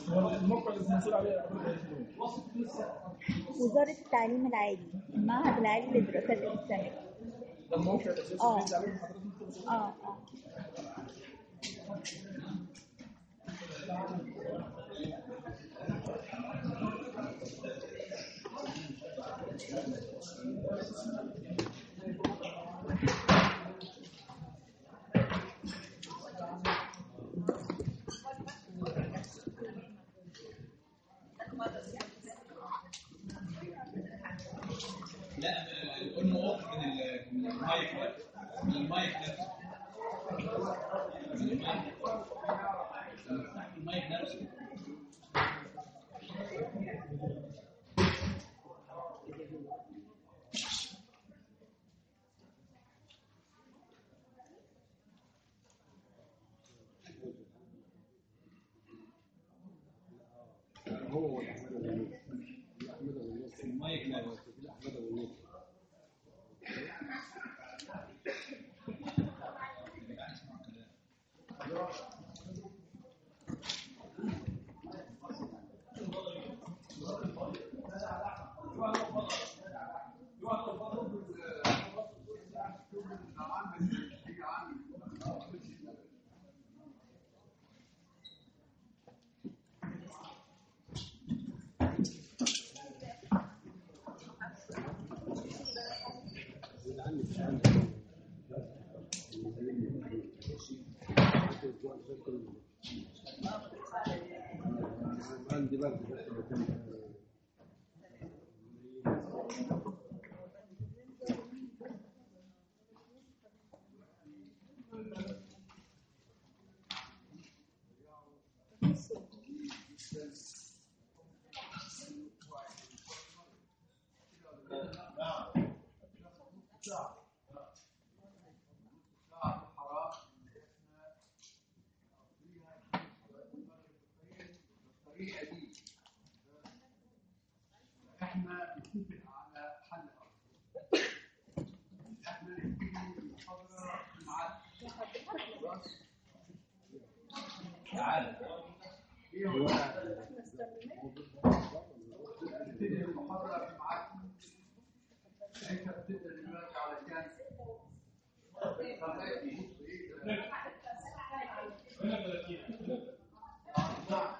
الموقع اللي مسؤول عليه وزارة التعليم العالي المعهد العالي للدراسات الإسلامية ده الموقع الاساسي آه. اللي بينزل عليه حضرتك اه اه لا قلنا واضح من ال- من المايك ده من المايك نفسه من المايك المايك نفسه هو احمد ابو نور احمد ابو نور المايك لا احمد ابو نور عندي برد الطريقه دي احنا نتفق على حل اخر احنا نبتدي المحاضره في ميعاد خلاص تعالى ايه هو نبتدي المحاضره في ميعاد انت بتبدا دلوقتي على كام؟ خلاص، بص ايه نعم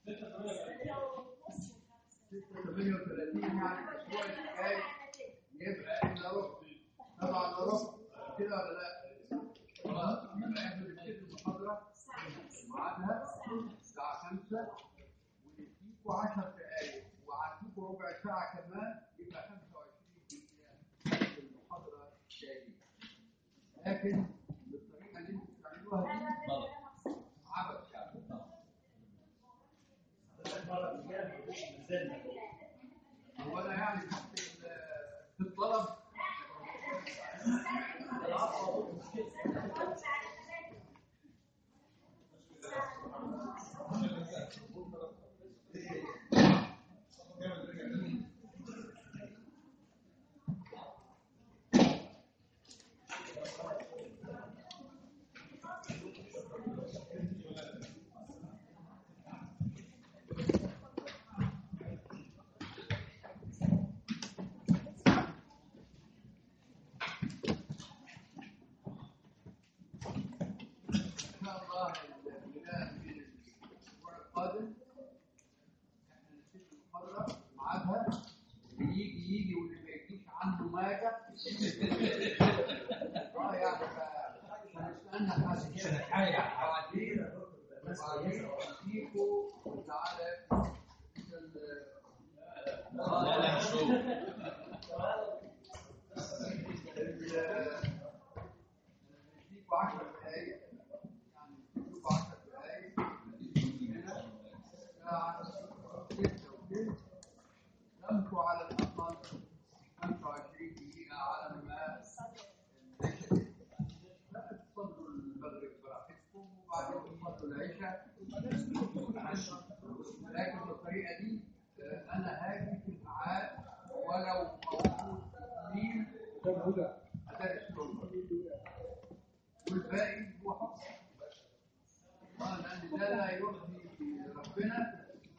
38 يعني الاسبوع الجاي يبقى احنا ربع طبعا ربع كده ولا لا؟ خلاص يبقى احنا بنبتدي المحاضره ميعادها الساعه 5 ونديكوا 10 دقائق وعندكوا ربع ساعه كمان يبقى 25 دقيقه في المحاضره الجايه لكن بالطريقه اللي انتوا بتعملوها دي غلط عبث يعني هو انا يعني تحت ال- في الطلب ان شاء الله البناء في الاسبوع القادم احنا نبتدي المحاضره ميعادها اللي يجي يجي واللي ما يجيش عنده ماجه اه يعني ف- هنستنى حاجه كده بعدين بعدين نديكوا تعالى لا لا مش هو نديكوا 10 دقايق يعني نديكوا 10 دقايق هنا الساعة 6 وثلث نمشوا على الأقل 25 دقيقة على ما لا تصلوا المغرب براحتكم وبعدين تصلوا العشاء لكن بالطريقة دي آه، أنا هاجي في الميعاد ولو موجود اثنين أدرس لهم والباقي هو حق آه، لأن ده لا يرضي ربنا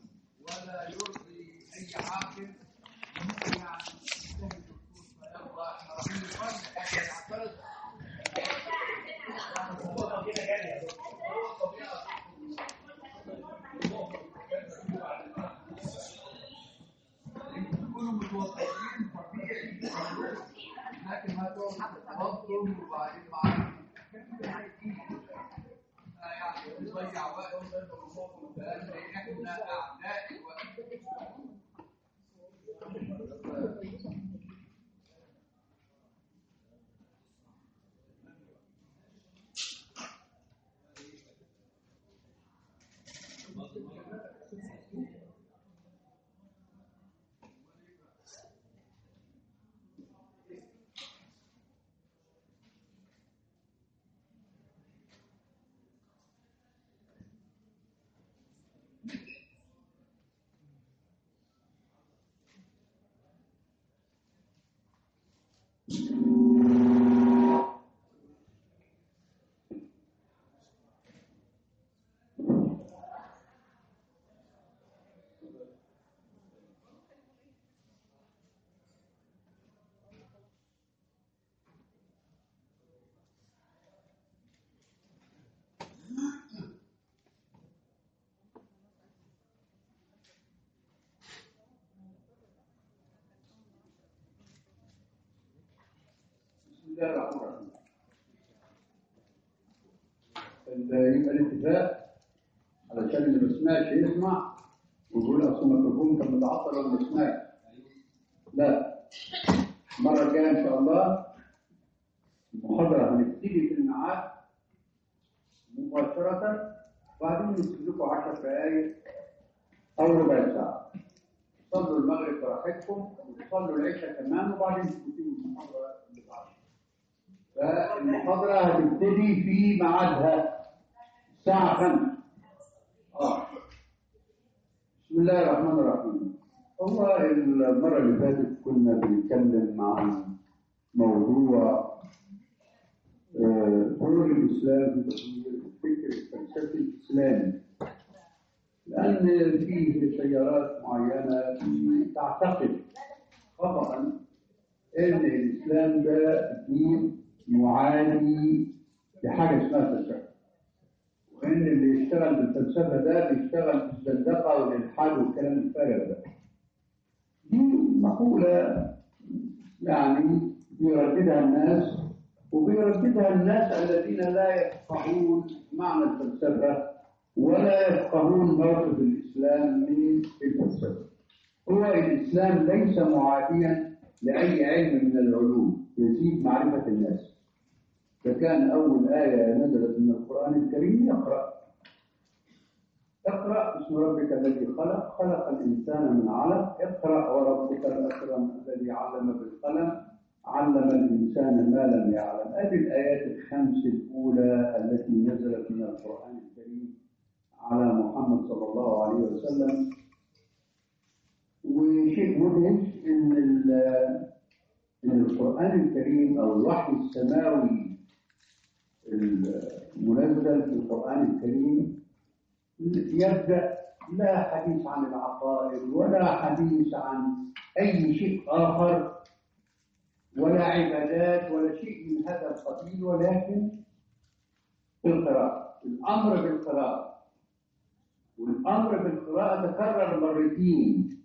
لا يرضي اي عاقل ممكن يعني ينتهي الدكتور فيلا احنا رايحين الفن احنا نعترض يكونوا متوقعين طبيعي لكن هتقعد تتوضوا وبعدين معاك يعني نضيع وقت لان احنا اعداء الوقت بسم الله الرحمن الرحيم ال- يبقى الاتفاق علشان اللي ما سمعش يسمع ويقول اصل الميكروفون كان متعطل ولا ما سمعش لا المره الجايه ان شاء الله المحاضره هنبتدي في الميعاد مباشره وبعدين نسيب لكم 10 دقائق او ربع ساعه صلوا المغرب براحتكم وصلوا العشاء كمان وبعدين تبتدوا المحاضره اللي بعدها فالمحاضرة هتبتدي في ميعادها الساعة 5 اه بسم الله الرحمن الرحيم هو المرة اللي فاتت كنا بنتكلم عن موضوع آه، دور الإسلام في تطوير الفكر الفلسفي الإسلامي لأن فيه تيارات معينة تعتقد خطأ ان الاسلام ده دين معادي لحاجه اسمها فلسفه وان اللي يشتغل بالفلسفه ده بيشتغل بالزندقه والالحاد والكلام الفارغ ده دي مقوله يعني بيرددها الناس وبيرددها الناس الذين لا يفقهون معنى الفلسفه ولا يفقهون موقف الاسلام من الفلسفه هو الاسلام ليس معاديا لاي علم من العلوم يزيد معرفه الناس فكان اول ايه نزلت من القران الكريم يقرا اقرا باسم ربك الذي خلق خلق الانسان من علق اقرا وربك الاكرم الذي علم بالقلم علم الانسان ما لم يعلم هذه الايات الخمس الاولى التي نزلت من القران الكريم على محمد صلى الله عليه وسلم وشيء مدهش ان ال- ان القران الكريم او الوحي السماوي المنزل في القران الكريم يبدا لا حديث عن العقائد ولا حديث عن اي شيء اخر ولا عبادات ولا شيء من هذا القبيل ولكن القراءه الامر بالقراءه والامر بالقراءه تكرر مرتين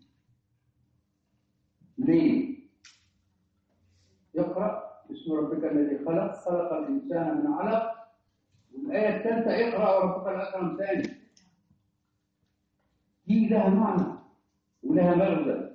ليه؟ يقرأ باسم ربك الذي خلق خلق الإنسان من علق والآية الثالثة اقرأ وربك الأكرم ثاني دي لها معنى ولها مغزى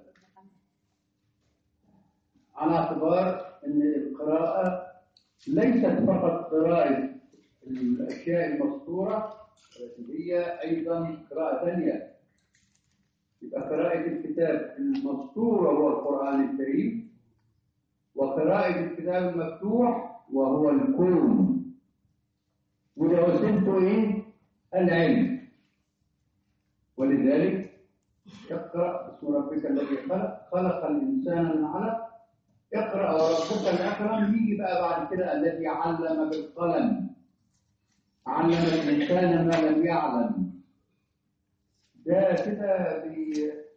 على اعتبار أن القراءة ليست فقط قراءة الأشياء المسطورة ولكن هي أيضا قراءة ثانية يبقى قراءة الكتاب المسطور وهو القرآن الكريم وقراءة الكتاب المفتوح وهو الكون وده وسيلته ايه؟ العلم ولذلك اقرأ باسم ربك الذي خلق خلق الإنسان من علق اقرأ وربك الأكرم يجي بقى بعد كده الذي علم بالقلم علم الإنسان ما لم يعلم ده كده بي-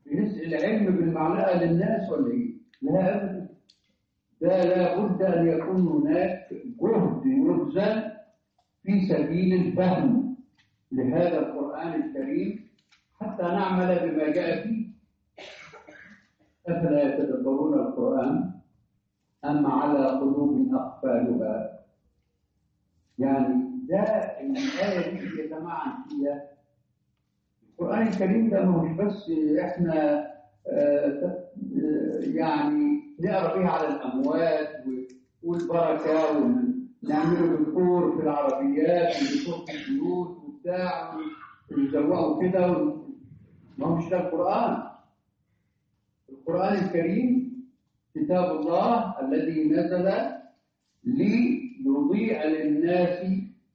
بنسق العلم بالمعلقة للناس ولا إيه؟ لا أبدا ده لابد أن يكون هناك جهد يبذل في سبيل الفهم لهذا القرآن الكريم حتى نعمل بما جاء فيه أفلا يتدبرون القرآن أم على قلوب أقفالها يعني ده الآية دي يا جماعة فيها القرآن الكريم ده مش بس إحنا آه، ت- آه، يعني نقرا بيها على الأموات و- والبركة ونعمله ديكور في العربيات وديكور في البيوت وبتاع ويزوقوا كده و- ما هو مش ده القرآن القرآن الكريم كتاب الله الذي نزل ليضيء للناس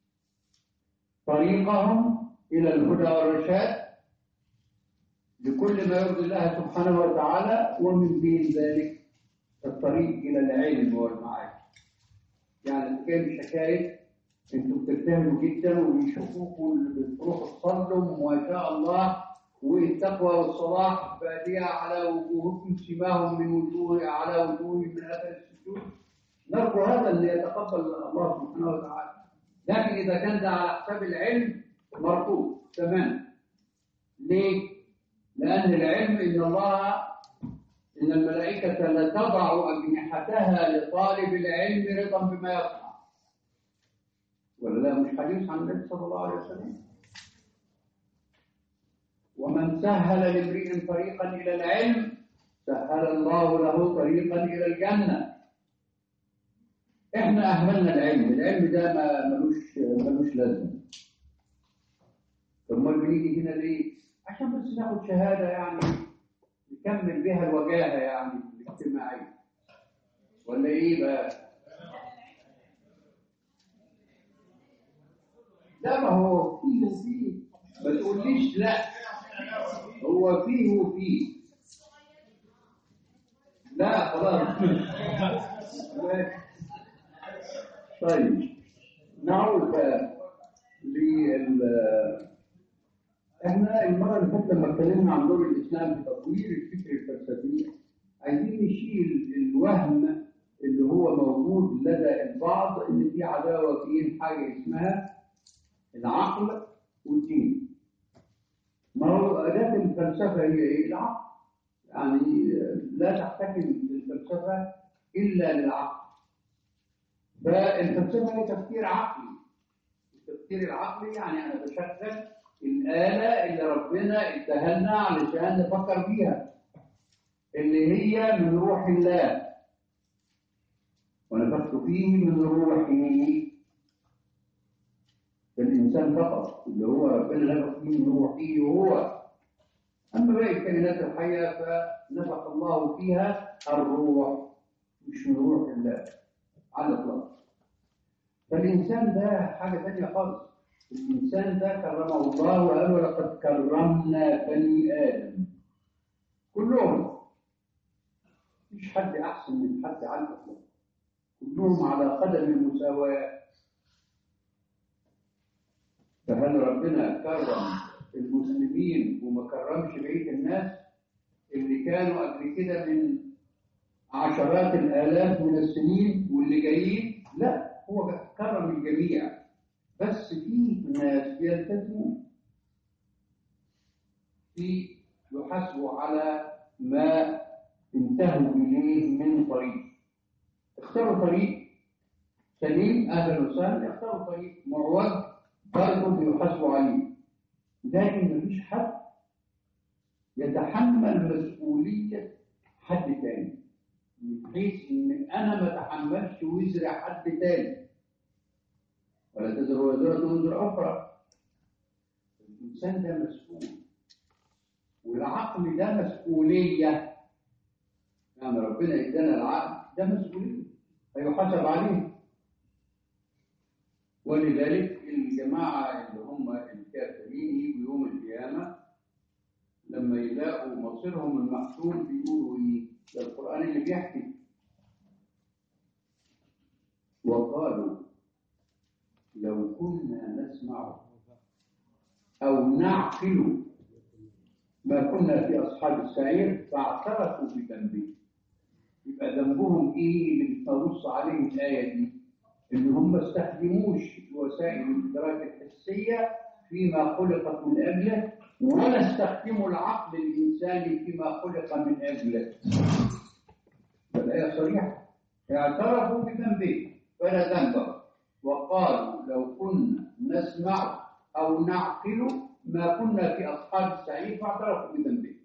طريقهم إلى الهدى والرشاد لكل ما يرضي الله سبحانه وتعالى ومن بين ذلك الطريق إلى العلم والمعارف يعني كان حكاية انتوا بتجتهدوا جدا وبيشوفوكوا اللي بتروحوا تصلوا وما شاء الله والتقوى والصلاح بادية على وجوهكم سماهم من وجوه على وجوه من اثر السجود نرجو هذا اللي يتقبل الله سبحانه وتعالى لكن اذا كان ده على حساب العلم مرفوض تماما ليه؟ لأن العلم إن الله إن الملائكة لتضع أجنحتها لطالب العلم رضا بما يصنع ولا لا مش حديث عن النبي صلى الله عليه وسلم ومن سهل لامرئ طريقا إلى العلم سهل الله له طريقا إلى الجنة احنا أهملنا العلم العلم ده ما ملوش ملوش لازمة طب ما بنيجي هنا ليه؟ عشان بس ناخد شهادة يعني نكمل بها الوجاهة يعني الاجتماعية ولا ايه بقى؟ لا ما هو فيه وفيه ما تقوليش لا هو فيه وفيه لا خلاص طيب نعود بقى لل احنا المره اللي فاتت لما اتكلمنا عن دور الاسلام في تطوير الفكر الفلسفي عايزين نشيل الوهم اللي هو موجود لدى البعض ان في عداوه بين حاجه اسمها العقل والدين. ما هو اداه الفلسفه هي ايه؟ العقل. يعني لا تحتكم الفلسفه الا للعقل. فالفلسفه هي تفكير عقلي. التفكير العقلي يعني انا بشغل الآلة اللي ربنا اداها لنا علشان نفكر فيها اللي هي من روح الله ونفخت فيه من روحي الإنسان فقط اللي هو ربنا نفخ فيه من روحه هو أما باقي الكائنات الحية فنفخ الله فيها الروح مش من روح الله على الإطلاق فالإنسان ده حاجة تانية خالص الإنسان ده كرمه الله وقال ولقد كرمنا بني آدم كلهم مفيش حد أحسن من حد على الإطلاق كلهم على قدم المساواة فهل ربنا كرم المسلمين وما كرمش بقية الناس اللي كانوا قبل كده من عشرات الآلاف من السنين واللي جايين لا هو كرم الجميع بس في ناس بيلتزموا في يحاسبوا على ما انتهوا إليه من طريق اختاروا طريق سليم أهلا وسهلا اختاروا طريق معوج برضه بيحاسبوا عليه لكن مفيش حد يتحمل مسؤولية حد تاني بحيث إن أنا ما أتحملش وزر حد تاني ولا تزر وزرة وزر أخرى الإنسان ده مسؤول والعقل ده مسؤولية يعني ربنا ادانا العقل ده مسؤولية هيحاسب عليه ولذلك الجماعة اللي هم الكافرين يجوا يوم القيامة لما يلاقوا مصيرهم المحسوب بيقولوا ايه؟ ده القرآن اللي بيحكي وقالوا لو كنا نسمع أو نعقل ما كنا في أصحاب السعير فاعترفوا بذنبهم يبقى ذنبهم إيه اللي بتنص عليه الآية دي؟ إن هم ما استخدموش وسائل الإدراك الحسية فيما خلقت من أجله ولا استخدموا العقل الإنساني فيما خلق من أجله. فالآية صريحة اعترفوا بذنبهم فلا ذنب وقالوا لو كنا نسمع أو نعقل ما كنا في أصحاب السعير فاعترفوا بذنبهم.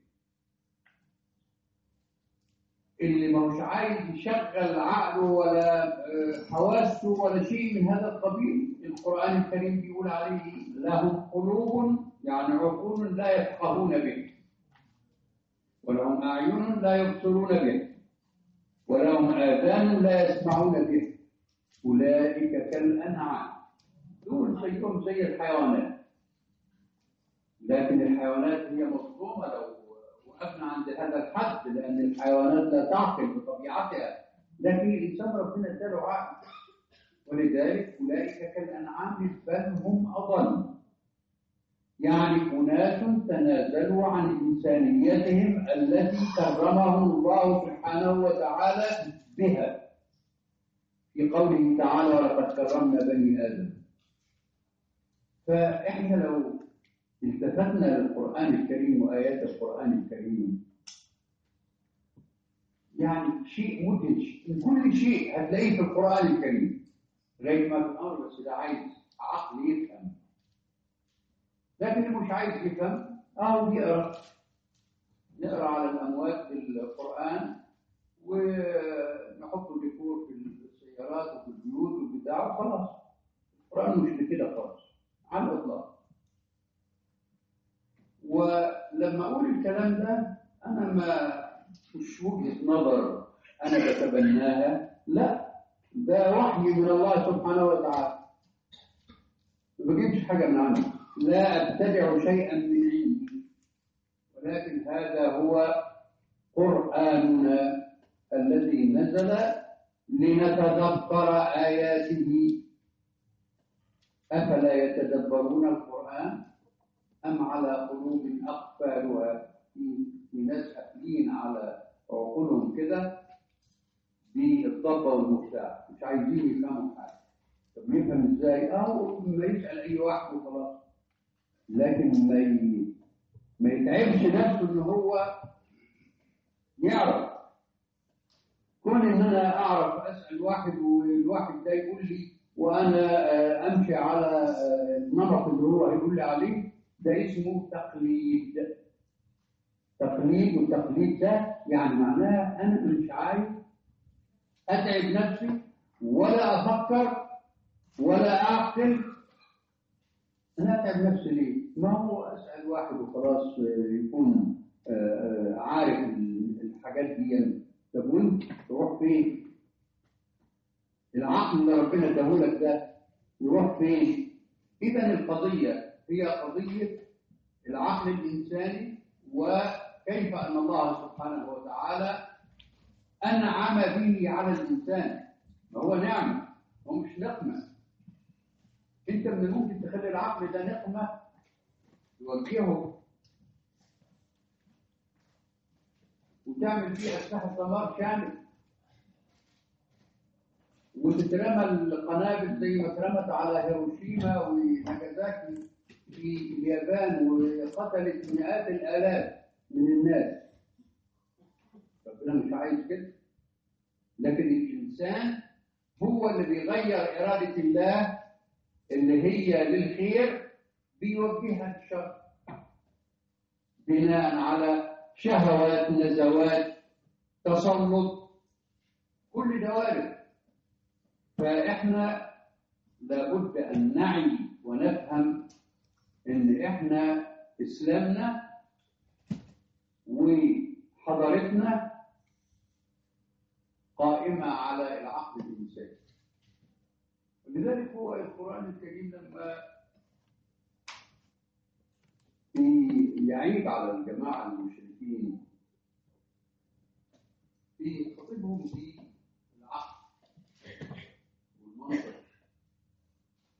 اللي ما هوش عايز يشغل عقله ولا آه، حواسه ولا شيء من هذا القبيل القرآن الكريم بيقول عليه لهم قلوب يعني عقول لا يفقهون به ولهم أعين لا يبصرون به ولهم آذان لا يسمعون به أولئك كالأنعام دول زيهم زي الحيوانات لكن الحيوانات هي مظلومة لو وقفنا عند هذا الحد لأن الحيوانات لا تعقل بطبيعتها لكن الإنسان ربنا اداله عقل ولذلك أولئك كالأنعام بل هم أضل يعني أناس تنازلوا عن إنسانيتهم التي كرمهم الله سبحانه وتعالى بها في قوله تعالى ولقد كرمنا بني آدم فإحنا لو التفتنا للقرآن الكريم وآيات القرآن الكريم يعني شيء مدهش من كل شيء هتلاقيه في القرآن الكريم لغاية ما في الأمر بس ده عايز عقل يفهم لكن اللي مش عايز يفهم أهو بيقرأ نقرأ على الأموات بالقرآن ونحط ديكور في السيارات وفي البيوت والبتاع وخلاص القرآن مش لكده خالص على الإطلاق ولما اقول الكلام ده انا ما مش وجهه نظر انا بتبناها لا ده وحي من الله سبحانه وتعالى ما بجيبش حاجه من عندي لا ابتدع شيئا من عندي ولكن هذا هو قراننا الذي نزل لنتدبر اياته افلا يتدبرون القران أم على قلوب أقفالها في في ناس قافلين على عقولهم كده بالضبة والمفتاح مش عايزين يفهموا حاجة طب يفهم ازاي؟ اه ما يسأل أي واحد وخلاص لكن ما ي... ما يتعبش نفسه إن هو يعرف كون إن أنا أعرف أسأل واحد والواحد ده يقول لي وأنا آه، أمشي على آه، النمط اللي هو هيقول لي عليه ده اسمه تقليد تقليد والتقليد ده يعني معناها انا مش عايز اتعب نفسي ولا افكر ولا اعقل انا اتعب نفسي ليه؟ ما هو اسال واحد وخلاص يكون آه، آه، عارف الحاجات دي طب وانت تروح فين؟ العقل اللي ربنا اداهولك ده يروح فين؟ اذا القضيه هي قضية العقل الإنساني وكيف أن الله سبحانه وتعالى أنعم به على الإنسان ما هو نعمة هو مش نقمة أنت من الممكن تخلي العقل ده نقمة توجهه وتعمل فيه أسلحة دمار شامل وتترمى القنابل زي ما اترمت على هيروشيما وناجازاكي في اليابان وقتلت مئات الالاف من الناس ربنا مش عايز كده لكن الانسان هو اللي بيغير اراده الله اللي هي للخير بيوجهها للشر بناء على شهوات نزوات تسلط كل ده وارد فاحنا لابد ان نعي ونفهم ان احنا اسلامنا وحضارتنا قائمه على العقل الانساني ولذلك هو القران الكريم لما يعيب على الجماعه المشركين في خطيبهم في العقل والمنطق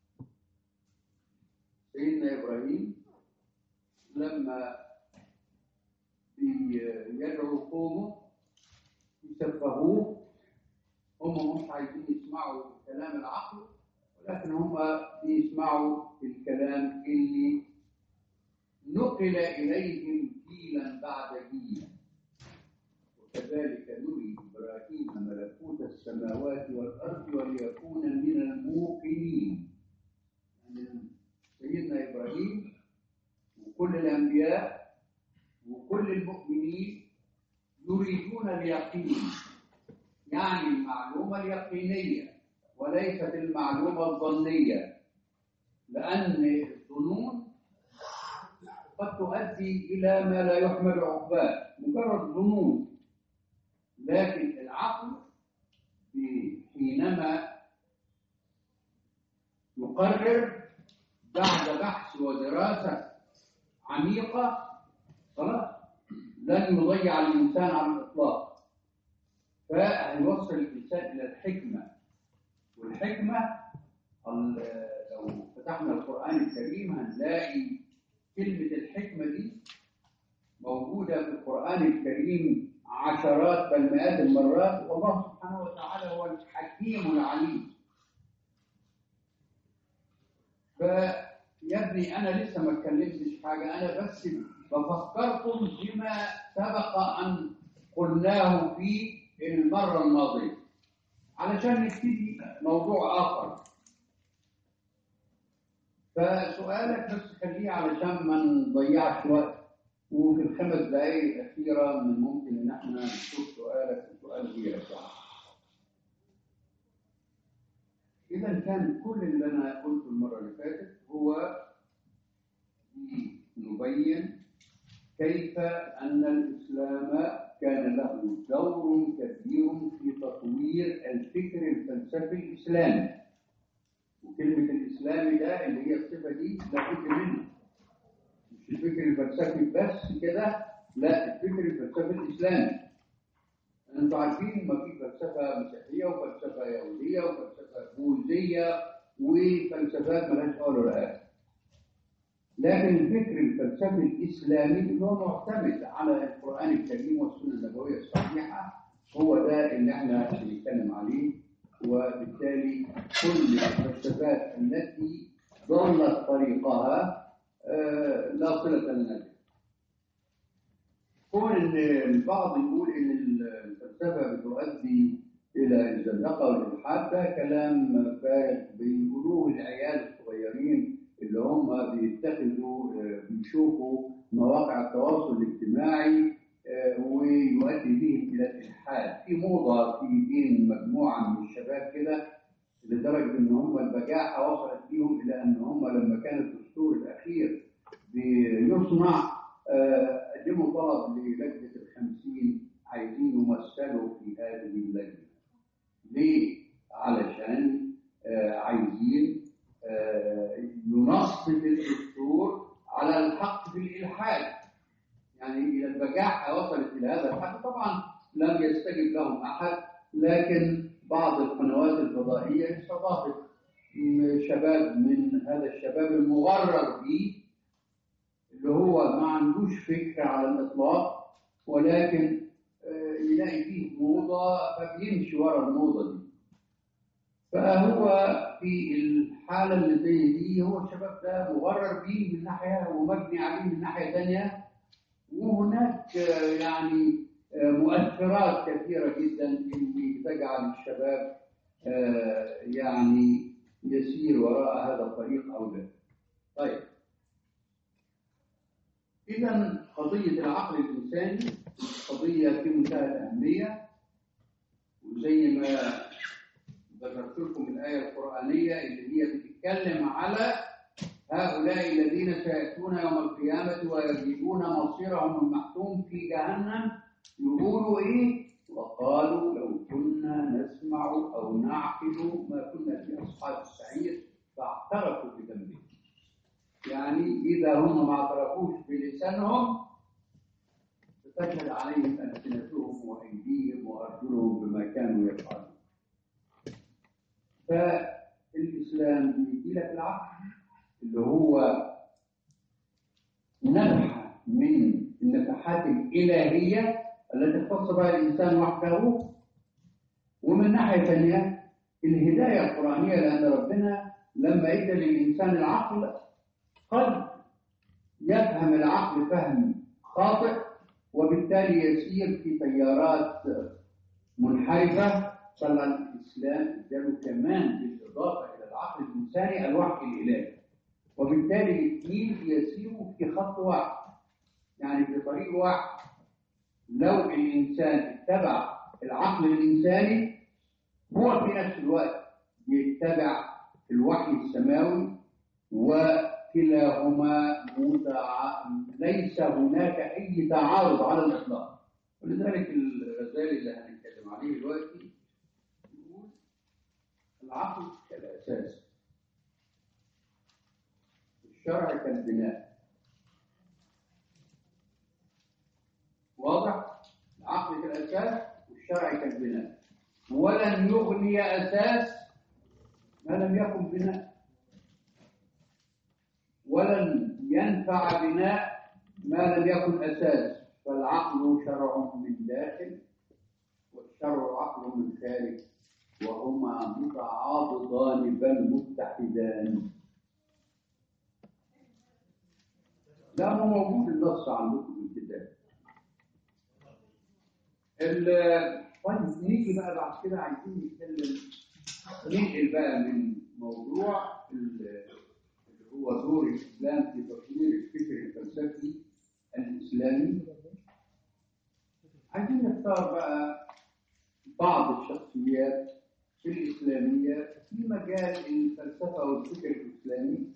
سيدنا إبراهيم لما بيدعو قومه يسفهوه هم مش عايزين يسمعوا كلام العقل ولكن هم بيسمعوا الكلام اللي نقل إليهم جيلا بعد جيل وكذلك نري إبراهيم ملكوت السماوات والأرض وليكون من الموقنين يعني سيدنا إبراهيم وكل الأنبياء وكل المؤمنين يريدون اليقين يعني المعلومة اليقينية وليست المعلومة الظنية لأن الظنون قد تؤدي إلى ما لا يحمل عقباه مجرد ظنون لكن العقل حينما يقرر بعد بحث ودراسة عميقة خلاص لن يضيع الإنسان على الإطلاق فهيوصل الإنسان إلى الحكمة والحكمة ال- لو فتحنا القرآن الكريم هنلاقي كلمة الحكمة دي موجودة في القرآن الكريم عشرات بل مئات المرات والله سبحانه وتعالى هو الحكيم العليم فيا ابني أنا لسه ما اتكلمتش حاجة أنا بس بفكركم بما سبق أن قلناه في المرة الماضية علشان نبتدي موضوع آخر فسؤالك بس خليه علشان ما نضيعش وقت وفي الخمس دقائق الأخيرة من ممكن إن احنا نشوف سؤالك وسؤال غيرك يعني. إذا كان كل اللي أنا قلته المرة اللي فاتت هو نبين كيف أن الإسلام كان له دور كبير في تطوير الفكر الفلسفي الإسلامي وكلمة الإسلامي ده اللي هي الصفة دي لابد منها مش الفكر الفلسفي بس كده لا الفكر الفلسفي الإسلامي انتوا عارفين ما في فلسفة مسيحية وفلسفة يهودية وفلسفة بوذية وفلسفات ملهاش أول ولا آخر لكن الفكر الفلسفي الإسلامي اللي هو معتمد على القرآن الكريم والسنة النبوية الصحيحة هو ده اللي احنا بنتكلم عليه وبالتالي كل الفلسفات التي ضلت طريقها آه، لا صلة لنا بها. كون ان البعض يقول ان الفلسفه بتؤدي الى الزندقه والالحاد ده كلام فارغ بيقولوه العيال الصغيرين اللي هم بيتخذوا آه، بيشوفوا مواقع التواصل الاجتماعي آه، ويؤدي بهم الى الالحاد في موضه في بين مجموعه من الشباب كده لدرجه ان هم البجاحه وصلت بيهم الى ان هم لما كان الدستور الاخير بيصنع آه، قدموا طلب للجنه الخمسين عايزين يمثلوا في هذه اللجنه. ليه؟ علشان آه، عايزين آه، ينصب الدستور على الحق في الالحاد. يعني الى البجاحه وصلت الى هذا الحد طبعا لم يستجب لهم احد لكن بعض القنوات الفضائيه استضافت م- شباب من هذا الشباب المغرر به اللي هو ما عندوش فكره على الاطلاق ولكن آه، يلاقي فيه موضه فبيمشي ورا الموضه دي فهو في الحاله اللي زي دي هو الشباب ده مغرر بيه من ناحيه ومبني عليه من ناحيه ثانيه وهناك آه، يعني آه، مؤثرات كثيرة جدا اللي تجعل الشباب آه، يعني يسير وراء هذا الطريق أو لا. طيب. إذا قضية العقل الإنساني قضية في منتهى الأهمية وزي ما ذكرت لكم الآية القرآنية اللي هي بتتكلم على هؤلاء الذين سيأتون يوم القيامة ويجدون مصيرهم المحتوم في جهنم يقولوا إيه؟ وقالوا لو كنا نسمع أو نعقل ما كنا في أصحاب السعير فاعترفوا بذنبهم. يعني إذا هم ما اعترفوش بلسانهم فتشهد عليهم ألسنتهم وأيديهم وأرجلهم بما كانوا يفعلون. فالإسلام بيدي لك العقل اللي هو نبحة من النفحات الإلهية التي اختص بها الإنسان وحده ومن ناحية ثانية الهداية القرآنية لأن ربنا لما إدى للإنسان العقل قد يفهم العقل فهم خاطئ وبالتالي يسير في تيارات منحرفة طلع الإسلام اداله كمان بالإضافة إلى العقل الإنساني الوحي الإلهي وبالتالي الاثنين يسيروا في خط واحد يعني في طريق واحد لو الإنسان اتبع العقل الإنساني هو في نفس الوقت يتبع الوحي السماوي وكلاهما متع... ليس هناك أي تعارض على الإطلاق ولذلك الغزالي اللي هنتكلم عليه دلوقتي يقول العقل كالأساس الشرع كالبناء واضح؟ العقل كالأساس والشرع كالبناء ولن يغني أساس ما لم يكن بناء ولن ينفع بناء ما لم يكن أساس فالعقل شرع من داخل والشرع عقل من خارج وهما متعاضدان بل متحدان لا هو موجود النص عندكم في الكتاب ال- طيب نيجي بقى بعد كده عايزين نتكلم ننقل بقى من موضوع ال- اللي هو دور الاسلام في تطوير الفكر الفلسفي الاسلامي عايزين نختار بقى بعض الشخصيات الاسلاميه في مجال الفلسفه والفكر الاسلامي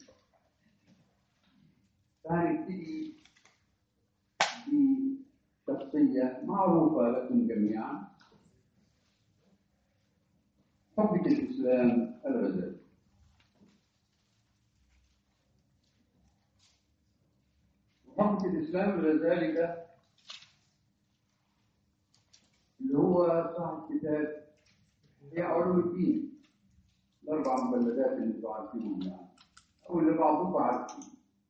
فهنبتدي بشخصيه معروفه لكم جميعا حجة الإسلام الغزالي وحجة الإسلام الغزالي ده اللي هو صاحب كتاب هي علوم الدين الأربع مجلدات اللي انتوا عارفينهم يعني أو اللي بعضكم عارفين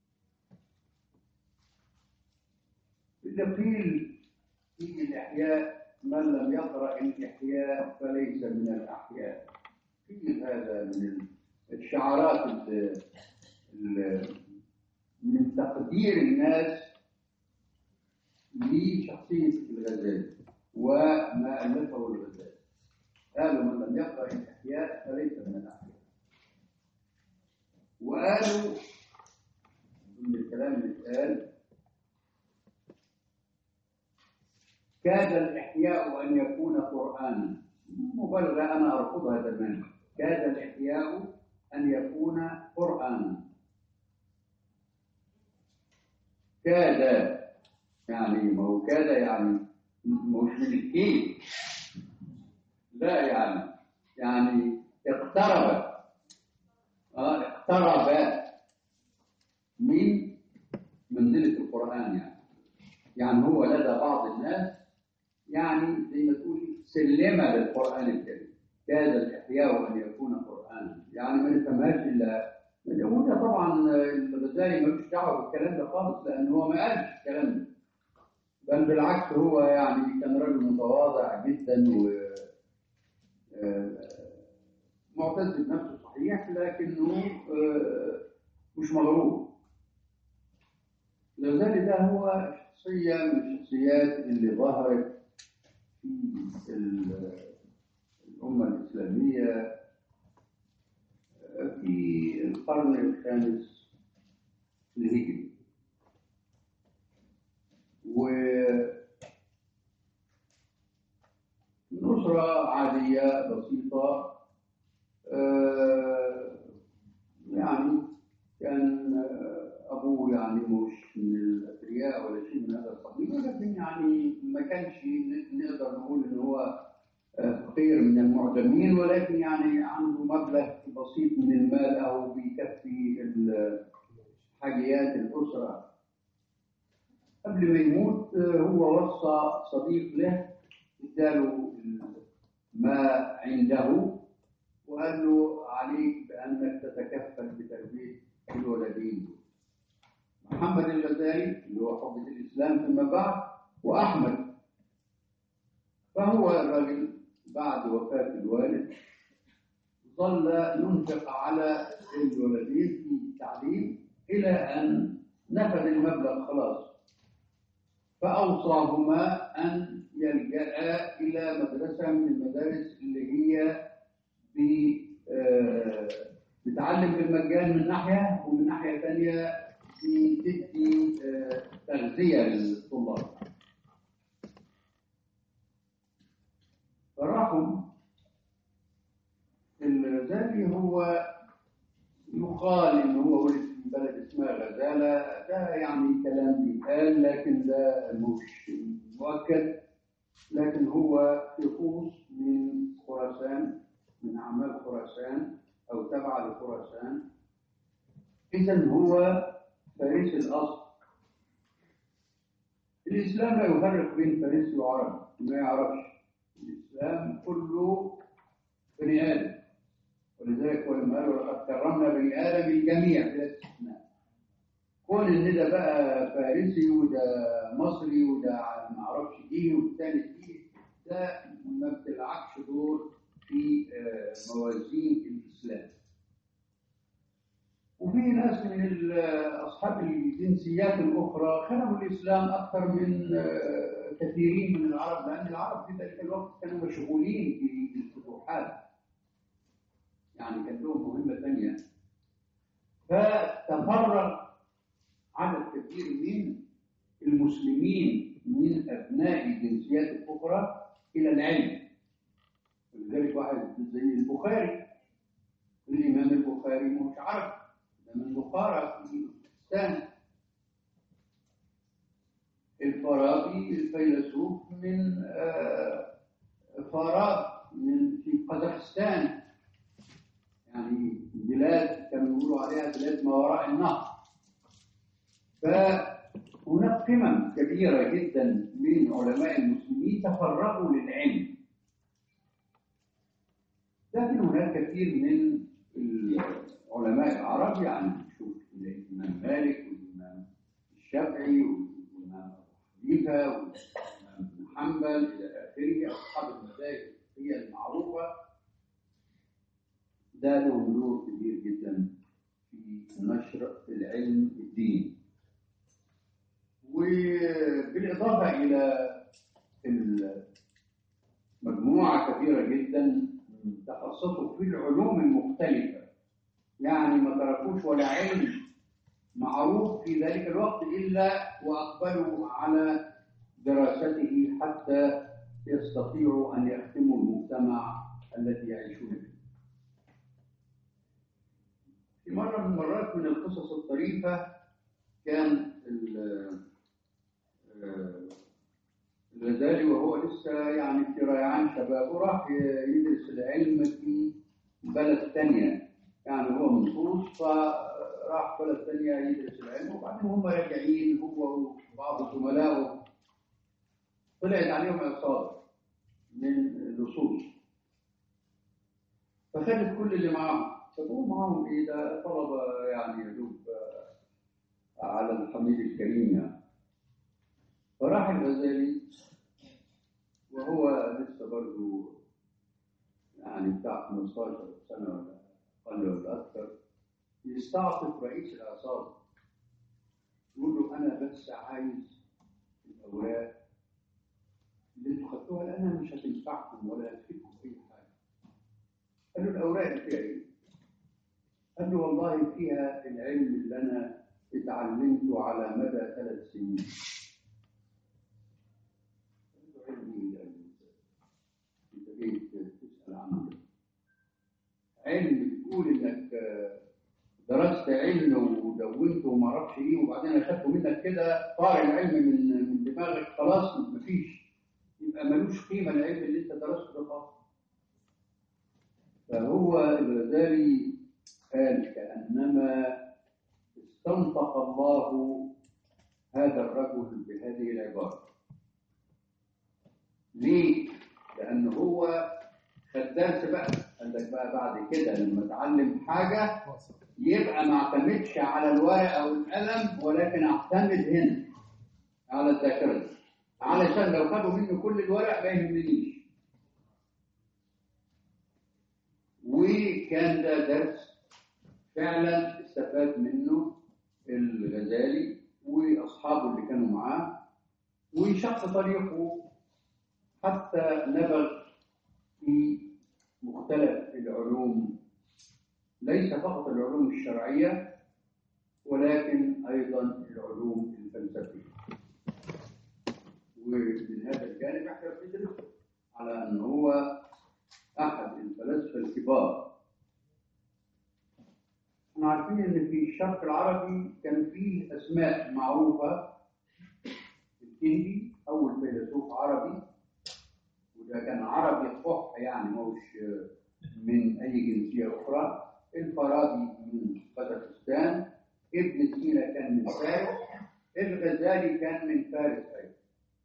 اللي قيل في الإحياء من لم يقرأ الإحياء فليس من الأحياء في هذا من الشعارات ال- ال- من تقدير الناس لشخصية الغزالي وما ألفه الغزالي قالوا من لم يقرأ الإحياء فليس من الأحياء وقالوا من الكلام اللي اتقال كاد الإحياء أن يكون قرآنا مبالغة أنا أرفضها تماما كاد الإحياء أن يكون قرآنا كاد يعني ما هو كاد يعني مش من الكيد لا يعني يعني اقترب اه اقترب من منزلة القرآن يعني يعني هو لدى بعض الناس يعني زي ما تقول سلمة للقرآن الكريم كاد الإحياء أن يكون قرآنا يعني ما نفهمهاش إلا وده طبعا الغزالي ملوش دعوة بالكلام ده خالص لأن هو ما قالش الكلام ده بل بالعكس هو يعني كان رجل متواضع جدا و آه، معتز بنفسه صحيح لكنه آه، مش مغرور الغزالي ده هو شخصية من الشخصيات اللي ظهرت في ال- الأمة الإسلامية في القرن الخامس الهجري و من أسرة عادية بسيطة آه، يعني كان آه، أبوه يعني مش من الأثرياء ولا شيء من هذا القبيل ولكن يعني ما كانش ن- نقدر نقول إن هو آه، فقير من المعدمين ولكن يعني عنده مبلغ بسيط من المال أو بيكفي ال- حاجيات الأسرة قبل ما يموت آه، هو وصى صديق له اداله ما عنده وقال له عليك بأنك تتكفل بتربية الولدين محمد الغزالي اللي هو حجة الإسلام فيما بعد وأحمد فهو الراجل بعد وفاة الوالد ظل ينفق على الولدين في التعليم إلى أن نفذ المبلغ خلاص فأوصاهما أن يلجأ إلى مدرسة من المدارس اللي هي ب- آه، بتعلم بالمجان من ناحية ومن ناحية ثانية بتدي آه، تغذية للطلاب فراحوا الغزالي هو يقال ان هو ولد في بلد اسمها غزاله ده يعني كلام بيتقال لكن ده مش مؤكد لكن هو يقوس من خراسان من اعمال خراسان او تبع لخراسان اذا هو فارسي الاصل الاسلام لا يفرق بين فارسي وعربي ما يعرفش الاسلام كله بني ادم ولذلك هو لما قالوا لقد كرمنا بني ادم الجميع بلا استثناء كون ان ده بقى فارسي وده مصري وده ما اعرفش ايه والتاني ايه ده ما بتلعبش دور في آه، موازين الاسلام وفي ناس من ال- اصحاب الجنسيات الاخرى خدموا الاسلام اكثر من آه، كثيرين من العرب لان العرب في ذلك الوقت كانوا مشغولين في الفتوحات يعني كان لهم مهمة ثانية فتفرغ عدد كثير من المسلمين من أبناء الجنسيات الأخرى إلى العلم ولذلك واحد زي البخاري الإمام البخاري مش عرب ده من بخارى في باكستان الفارابي الفيلسوف من آه، فاراب من في قزاقستان يعني بلاد كانوا يقولوا عليها بلاد ما وراء النهر فهناك قمم كبيرة جدا من علماء المسلمين تفرغوا للعلم لكن هناك كثير من العلماء العرب يعني شوف الإمام مالك والإمام الشافعي والإمام أبو حنيفة والإمام ابن حنبل إلى آخره أصحاب المذاهب هي المعروفة ده له دور كبير جدا في نشر العلم الديني وبالإضافة إلى مجموعة كبيرة جدا تخصصوا في العلوم المختلفة يعني ما تركوش ولا علم معروف في ذلك الوقت إلا وأقبلوا على دراسته حتى يستطيعوا أن يخدموا المجتمع الذي يعيشون فيه في مرة من المرات من القصص الطريفة كان ال- آه، الغزالي وهو لسه يعني في ريعان شبابه راح يدرس العلم في بلد ثانية يعني هو من طوس فراح بلد ثانية يدرس العلم وبعدين هم راجعين هو وبعض زملائه طلعت عليهم عصابة من اللصوص فخدت كل اللي معاهم فهو معاهم ايه ده طلبة يعني يدوب آه، على الحميد الكريم يعني فراح الغزالي وهو لسه برضه يعني بتاع 15 سنة ولا أقل ولا أكثر يستعطف رئيس العصابة يقول له أنا بس عايز الأوراق اللي انتوا خدتوها لأنها مش هتنفعكم ولا هتفيدكم في أي حاجة قال له الأوراق اللي فيها إيه؟ قال له والله فيها العلم اللي أنا اتعلمته على مدى ثلاث سنين قال له علم إيه ده؟ أنت جاي تسأل عنه علم بتقول إنك آه، درست علم ودونته وما اعرفش ايه وبعدين اخدته منك كده طار العلم من من دماغك خلاص مفيش يبقى ملوش قيمه العلم اللي انت درسته ده خالص فهو الغزالي قال كانما استنطق الله هذا الرجل بهذه العباره ليه؟ لأن هو خد درس بقى قال لك بقى بعد كده لما اتعلم حاجه يبقى ما اعتمدش على الورقه والقلم ولكن اعتمد هنا على الذاكره علشان لو خدوا مني كل الورق ما يهمنيش وكان ده درس فعلا استفاد منه الغزالي واصحابه اللي كانوا معاه وشق طريقه حتى نبغ في مختلف العلوم ليس فقط العلوم الشرعيه ولكن ايضا العلوم الفلسفيه ومن هذا الجانب احنا بندرس على ان هو احد الفلاسفه الكبار احنا عارفين ان في الشرق العربي كان فيه اسماء معروفه الكندي اول فيلسوف عربي وده كان عربي فصح يعني مش من اي جنسيه اخرى الفارابي من قزاقستان ابن سينا كان من فارس الغزالي كان من فارس ايضا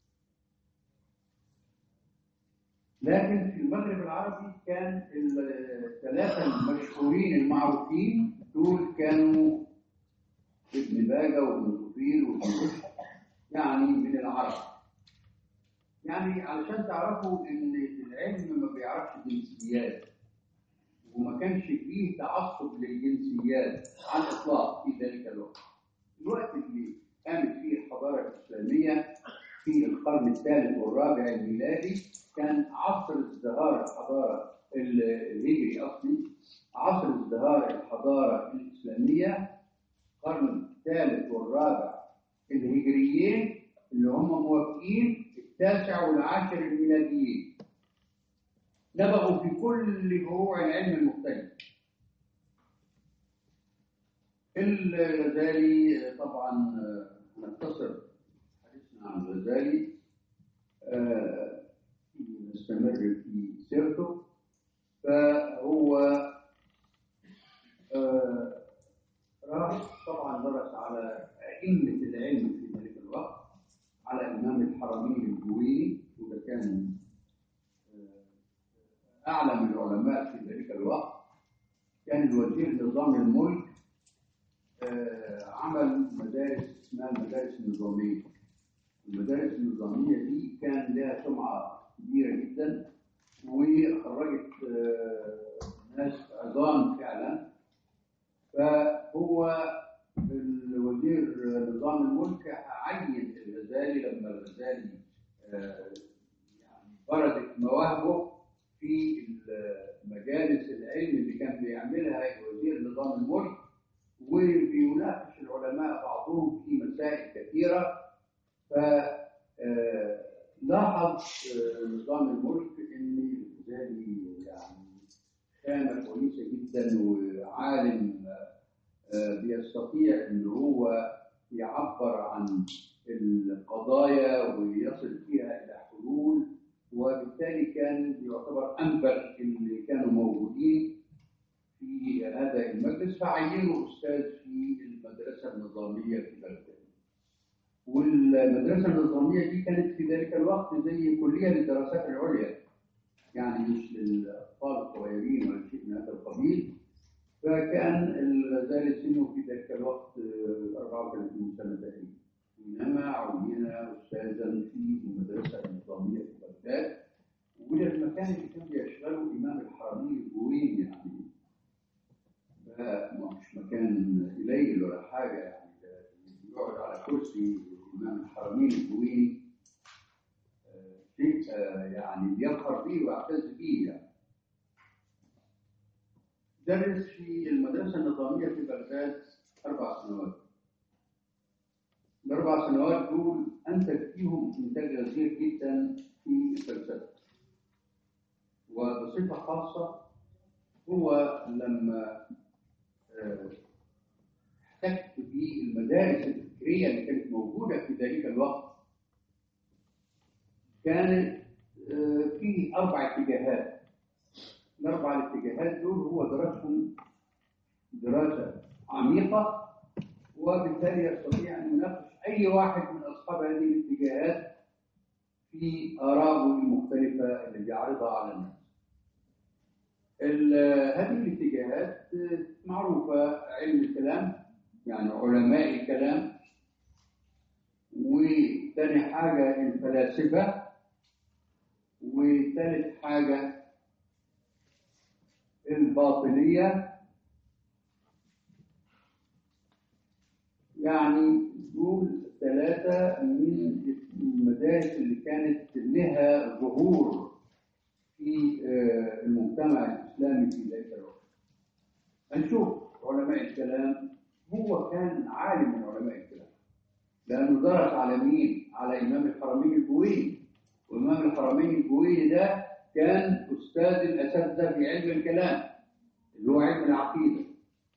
لكن في المغرب العربي كان الثلاثه المشهورين المعروفين دول كانوا ابن باجة وابن طفيل وابن رشد يعني من العرب يعني علشان تعرفوا ان العلم ما بيعرفش جنسيات وما كانش فيه تعصب للجنسيات على الاطلاق في ذلك الوقت الوقت اللي قامت فيه الحضاره الاسلاميه في القرن الثالث والرابع الميلادي كان عصر ازدهار الحضاره الهجري اصلي عصر ازدهار الحضاره الاسلاميه القرن الثالث والرابع الهجريين اللي هم موافقين التاسع والعاشر الميلاديين نبغوا في كل فروع العلم المختلف الغزالي طبعا نختصر حديثنا عن الغزالي آه، نستمر في سيرته فهو آه، راح طبعا درس على أئمة العلم في ذلك الوقت على إمام الحرمين الجويني وده كان آه، أعلم العلماء في ذلك الوقت كان الوزير نظام الملك آه، عمل مدارس اسمها المدارس النظامية المدارس النظامية دي كان لها سمعة كبيرة جدا وخرجت آه، ناس عظام فعلا فهو الوزير نظام الملك عين الغزالي لما الغزالي آه، يعني بردت مواهبه في مجالس العلم اللي كان بيعملها وزير نظام الملك وبيناقش العلماء بعضهم في مسائل كثيره فلاحظ نظام الملك ان الغزالي يعني خامه كويسه جدا وعالم آه، بيستطيع ان هو يعبر عن القضايا ويصل فيها الى حلول وبالتالي كان يعتبر انبل اللي كانوا موجودين في هذا المجلس فعينه استاذ في المدرسه النظاميه في بغداد. والمدرسه النظاميه دي كانت في ذلك الوقت زي كليه للدراسات العليا يعني مش للاطفال الصغيرين ولا شيء من هذا القبيل فكان الغزالي سنه في ذلك الوقت آه، 34 سنه تقريبا حينما عين استاذا في المدرسه النظاميه في بغداد وده المكان اللي كان بيشغله امام الحرمين الجويني يعني ده مش مكان قليل ولا حاجه يعني ده يقعد على كرسي امام الحرمين الجويني آه، شيء آه، يعني بيفخر به ويعتز به يعني درس في المدرسة النظامية في بغداد أربع سنوات. الأربع سنوات دول أنتج فيهم إنتاج غزير جدا في الفلسفة. وبصفة خاصة هو لما آه، احتكت بالمدارس الفكرية اللي كانت موجودة في ذلك الوقت كانت آه، في أربع اتجاهات الأربع الاتجاهات دول هو درسهم دراسة عميقة وبالتالي يستطيع أن يناقش أي واحد من أصحاب هذه الاتجاهات في آرائه المختلفة اللي بيعرضها على الناس. ال- هذه الاتجاهات معروفة علم الكلام يعني علماء الكلام وتاني حاجة الفلاسفة وثالث حاجة الباطنية يعني دول ثلاثة من المدارس اللي كانت لها ظهور في آه، المجتمع الإسلامي في ذلك الوقت. هنشوف علماء الكلام هو كان عالم من علماء الكلام لأنه درس على مين؟ على إمام الحرمين الجويني وإمام الحرمين الجويني ده كان أستاذ الأساتذة في علم الكلام اللي هو علم العقيدة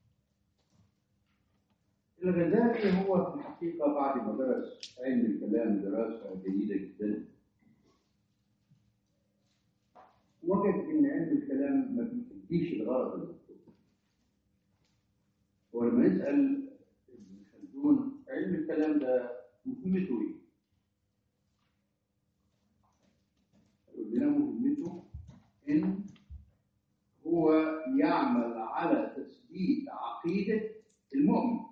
الغزالي هو في الحقيقة بعد ما درس علم الكلام دراسة جيدة جدا وجد إن علم الكلام ما بيديش الغرض المطلوب ولما نسأل ابن خلدون علم الكلام ده مهمته إيه؟ يقول لنا مهمته إن هو يعمل على تثبيت عقيدة المؤمن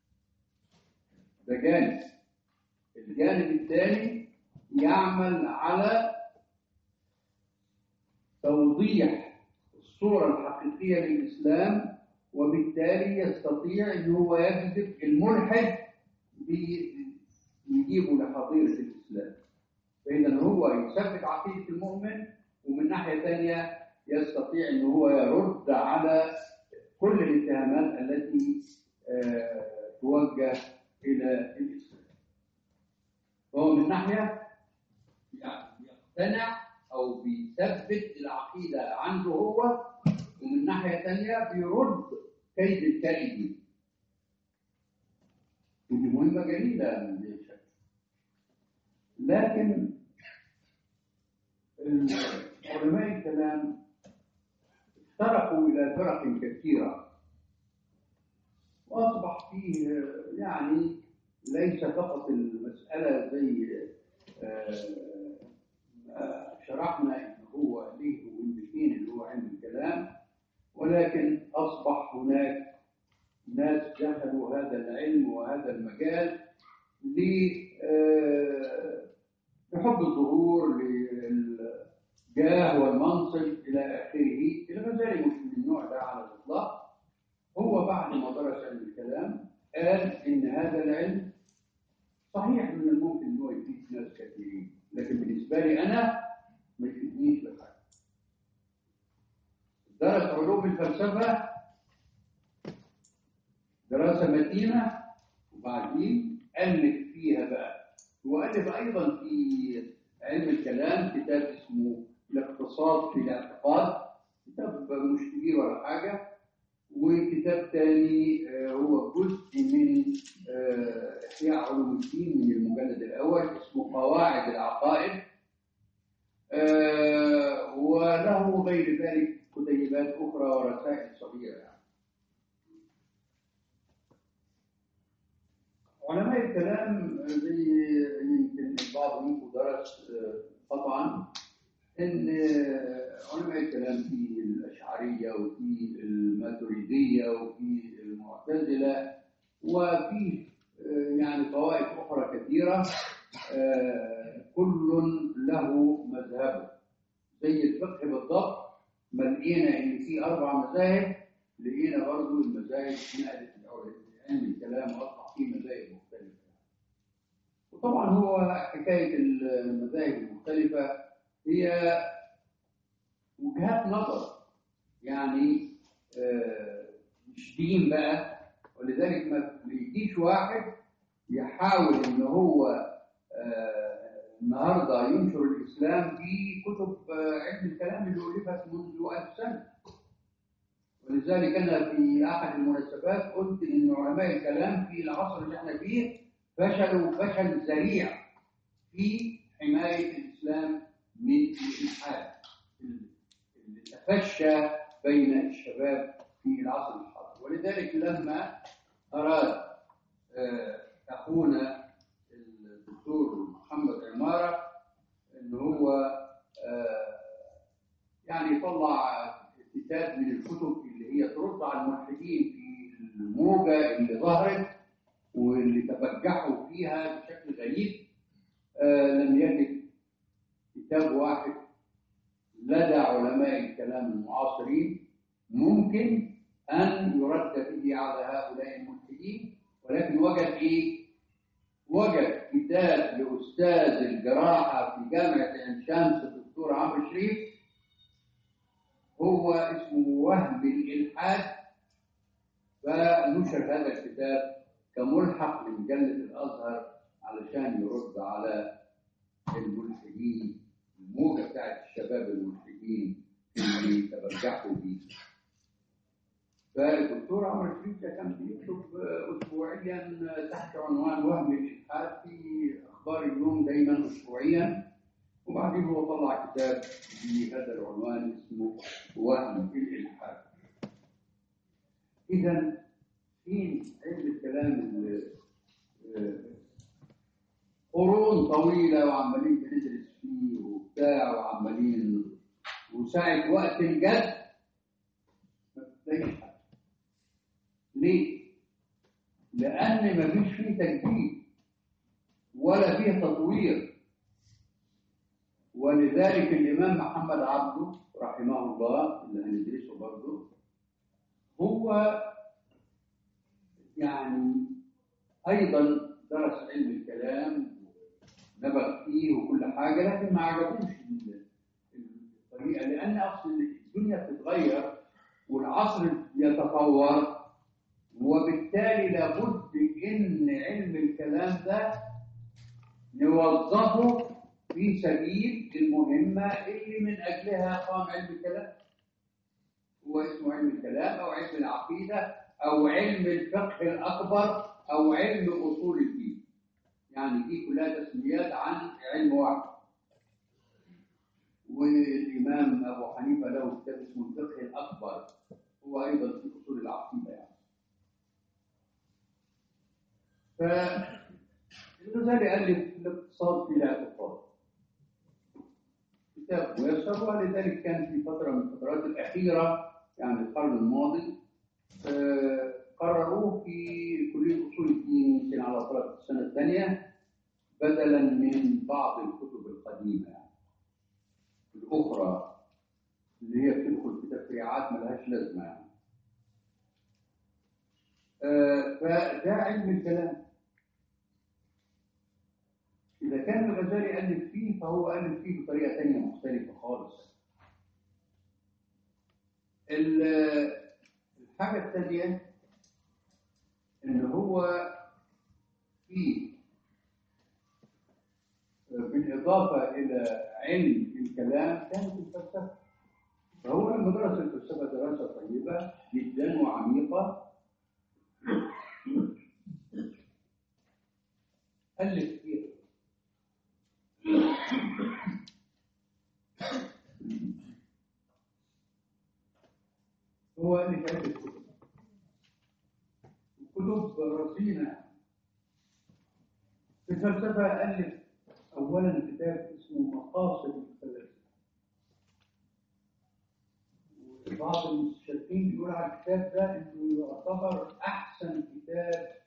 ده جانب الجانب الثاني يعمل على توضيح الصورة الحقيقية للإسلام وبالتالي يستطيع أن هو يجذب الملحد بي- يجيبه لحظيرة الإسلام فإذا هو يثبت عقيدة المؤمن ومن ناحية ثانية يستطيع أن هو يرد على كل الاتهامات التي آه، توجه إلى الإسلام فهو من ناحية يقتنع أو بيثبت العقيدة عنده هو ومن ناحية ثانية بيرد كيد الكائدين ودي مهمة جميلة من شك لكن علماء الكلام افترقوا إلى فرق كثيرة وأصبح فيه يعني ليس فقط المسألة زي آه، آه، شرحنا إن هو ليه مهمتين اللي هو علم الكلام ولكن أصبح هناك ناس دخلوا هذا العلم وهذا المجال ل- آه، لحب الظهور للجاه والمنصب إلى آخره الغزالي مش من النوع ده على الإطلاق هو بعد ما درس علم الكلام قال إن هذا العلم صحيح من الممكن إن هو يفيد ناس كثيرين لكن بالنسبة لي أنا ما يفيدنيش بحاجة درس علوم الفلسفة دراسة متينة وبعدين ألف فيها بقى وألف أيضا في علم الكلام كتاب اسمه الاقتصاد في الاعتقاد كتاب مش كبير ولا حاجة وكتاب تاني آه، هو جزء من آه، إحياء علوم الدين من المجلد الأول اسمه قواعد العقائد آه، وله غير ذلك كتيبات أخرى ورسائل صغيرة يعني. علماء الكلام زي يمكن البعض منكم درس آه، قطعا ان آه، علماء الكلام في الاشعريه وفي الماتريديه وفي المعتزله وفي آه، يعني طوائف اخرى كثيره آه، كل له مذهبه زي الفقه بالضبط ما لقينا ان في اربع مذاهب لقينا برضه المذاهب نقلت علم الكلام واصبح في مذاهب مختلفه وطبعا هو حكايه المذاهب المختلفه هي وجهات نظر يعني آه، مش دين بقى ولذلك ما بيجيش واحد يحاول ان هو آه، النهارده ينشر الاسلام في كتب آه، علم الكلام اللي الفت منذ ألف سنه ولذلك انا في احد المناسبات قلت ان علماء الكلام في العصر اللي احنا فيه فشلوا فشل ذريع في حمايه الاسلام من الالحاد اللي تفشى بين الشباب في العصر الحاضر ولذلك لما اراد آه، اخونا الدكتور محمد عماره ان هو آه، يعني يطلع كتاب الكتب اللي هي ترد على الملحدين في الموجة اللي ظهرت واللي تبجحوا فيها بشكل غريب آه لم يجد كتاب واحد لدى علماء الكلام المعاصرين ممكن أن يرد به على هؤلاء الملحدين ولكن وجد إيه؟ وجد كتاب لأستاذ الجراحة في جامعة عين شمس الدكتور عمرو شريف هو اسمه وهم الإلحاد فنشر هذا الكتاب كملحق لمجلة الأزهر علشان يرد على الملحدين الموجة بتاعت الشباب الملحدين اللي تبجحوا بيه فالدكتور عمرو شريف ده كان بيكتب اسبوعيا تحت عنوان وهم الالحاد في اخبار اليوم دايما اسبوعيا وبعدين هو طلع كتاب بهذا العنوان اسمه وهم الالحاد اذا فين علم الكلام اللي آه، قرون طويله وعمالين بندرس فيه وبتاع وعمالين وساعه وقت الجد ما بتلاقيش حد ليه؟ لأن مفيش فيه تجديد ولا فيه تطوير ولذلك الإمام محمد عبده رحمه الله اللي هندرسه برضه هو يعني أيضا درس علم الكلام نبغ فيه وكل حاجة لكن ما عجبوش ال- الطريقة لأن أصل الدنيا بتتغير والعصر يتطور وبالتالي لابد ان علم الكلام ده نوظفه في سبيل المهمه اللي من اجلها قام علم الكلام هو اسمه علم الكلام او علم العقيده او علم الفقه الاكبر او علم اصول الدين يعني دي كلها تسميات عن علم واحد والامام ابو حنيفه له كتاب اسمه الفقه الاكبر هو ايضا في اصول العقيده يعني فالغزالي ألف الاقتصاد في الاعتقاد كتاب ميسر ولذلك كان في فترة من الفترات الأخيرة يعني القرن الماضي آه، قرروه في كلية أصول الدين يمكن على طرف السنة الثانية بدلا من بعض الكتب القديمة يعني الأخرى اللي هي بتدخل في تفريعات ملهاش لازمة يعني آه، فده علم الكلام إذا كان الغزالي ألف فيه فهو ألف فيه بطريقة تانية مختلفة خالص ال- الحاجة الثانية إن هو في بالإضافة إلى علم الكلام كانت الفلسفة فهو لما درس الفلسفة دراسة طيبة جدا وعميقة ألف فيها هو ألف عدة كتب كتب رصينة في الفلسفة ألف أولا كتاب اسمه مقاصد الفلسفة بعض المستشرقين بيقول على الكتاب ده انه يعتبر احسن كتاب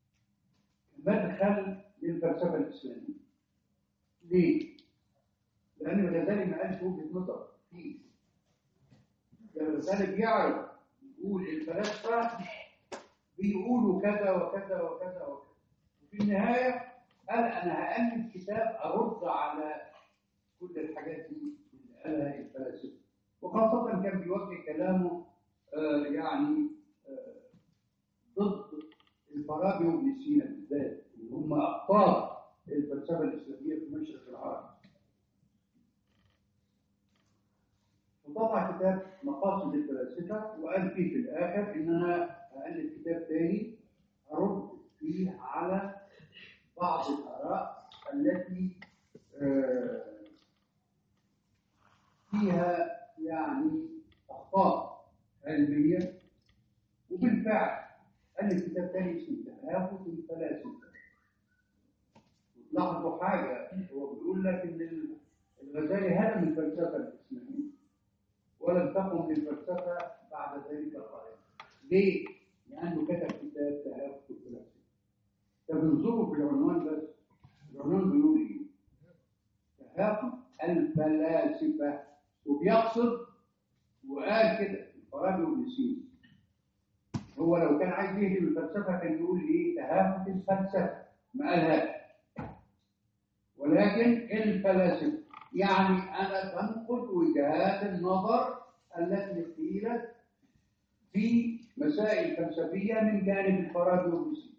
مدخل للفلسفه الاسلاميه. ليه؟ لان الغزالي ما قالش وجهه نظر فيه. ده الغزالي بيعرف يقول الفلاسفه بيقولوا كذا وكذا وكذا وكذا. وفي النهايه قال انا هالف كتاب ارد على كل الحاجات دي اللي قالها الفلاسفه. وخاصة كان بيوجه كلامه آه يعني آه ضد الفارابي وابن سينا بالذات اللي هم أبطال الفلسفة الإسلامية في مشرق العالم. وطبع كتاب مقاصد الفلاسفة وقال فيه في الآخر إن أنا هألف كتاب تاني أرد فيه على بعض الآراء التي آه فيها يعني أخطاء علمية وبالفعل ألف كتاب تاني اسمه تهافت الفلاسفة لاحظوا حاجة هو بيقول لك إن الغزالي هدم الفلسفة الإسلامية ولم تقم للفلسفة بعد ذلك قائمة ليه؟ لأنه كتب كتاب تهافت الفلاسفة طب انظروا في العنوان بس العنوان بيقول إيه؟ تهافت الفلاسفة وبيقصد وقال كده الفارابي وابن سينا هو لو كان عايز يهدم الفلسفة كان يقول إيه؟ تهافت الفلسفة ما قالهاش ولكن الفلاسفة يعني أنا بنقد وجهات النظر التي قيلت في مسائل فلسفية من جانب الفارابي وابن سينا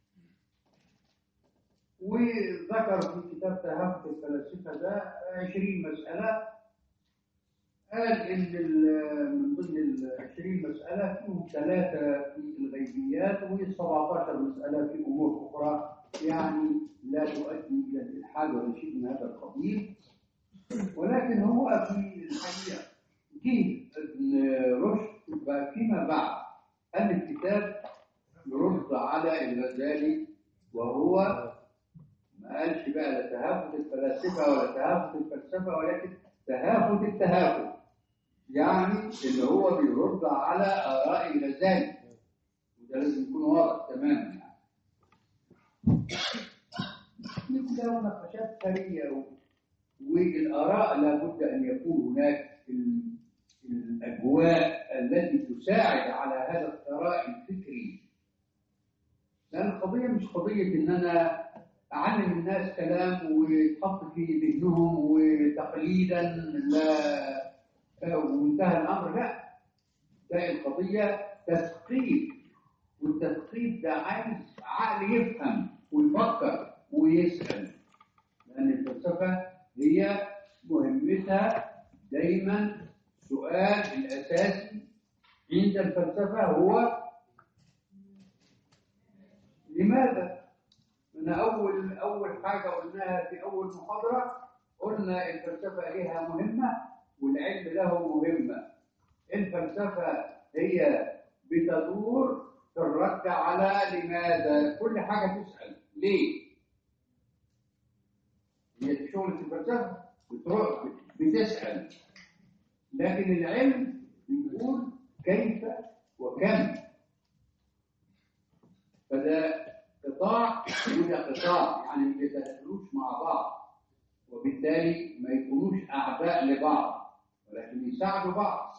وذكر في كتاب تهافت الفلاسفة ده 20 مسألة قال إن ال- من ضمن ال 20 مسألة فيهم ثلاثة في الغيبيات و 17 مسألة في أمور أخرى يعني لا تؤدي إلى الإلحاد ولا شيء من هذا القبيل ولكن هو في الحقيقة جه ابن رشد بقى فيما بعد ألف كتاب يرد على الغزالي وهو ما قالش بقى لا تهافت الفلاسفة ولا تهافت الفلسفة ولكن تهافت التهافت يعني اللي هو بيرد على آراء الغزالي وده لازم يكون واضح تماما يعني مثل مناقشات ثرية و- والآراء لابد أن يكون هناك ال- الأجواء التي تساعد على هذا الثراء الفكري لأن القضية مش قضية إن أنا أعلم الناس كلام ويتحط في ذهنهم وتقليدا لا وانتهى الأمر لا ده القضية تثقيف والتثقيف ده عايز عقل يفهم ويفكر ويسأل لأن الفلسفة هي مهمتها دايما السؤال الأساسي عند الفلسفة هو لماذا؟ من أول أول حاجة قلناها في أول محاضرة قلنا الفلسفة لها مهمة والعلم له مهمة الفلسفة هي بتدور في الرد على لماذا كل حاجة تسأل ليه هي دي شغلة الفلسفة بتروح بتسأل لكن العلم بيقول كيف وكم فده قطاع وده قطاع يعني ما يتدخلوش مع بعض وبالتالي ما يكونوش أعداء لبعض ولكن يساعدوا بعض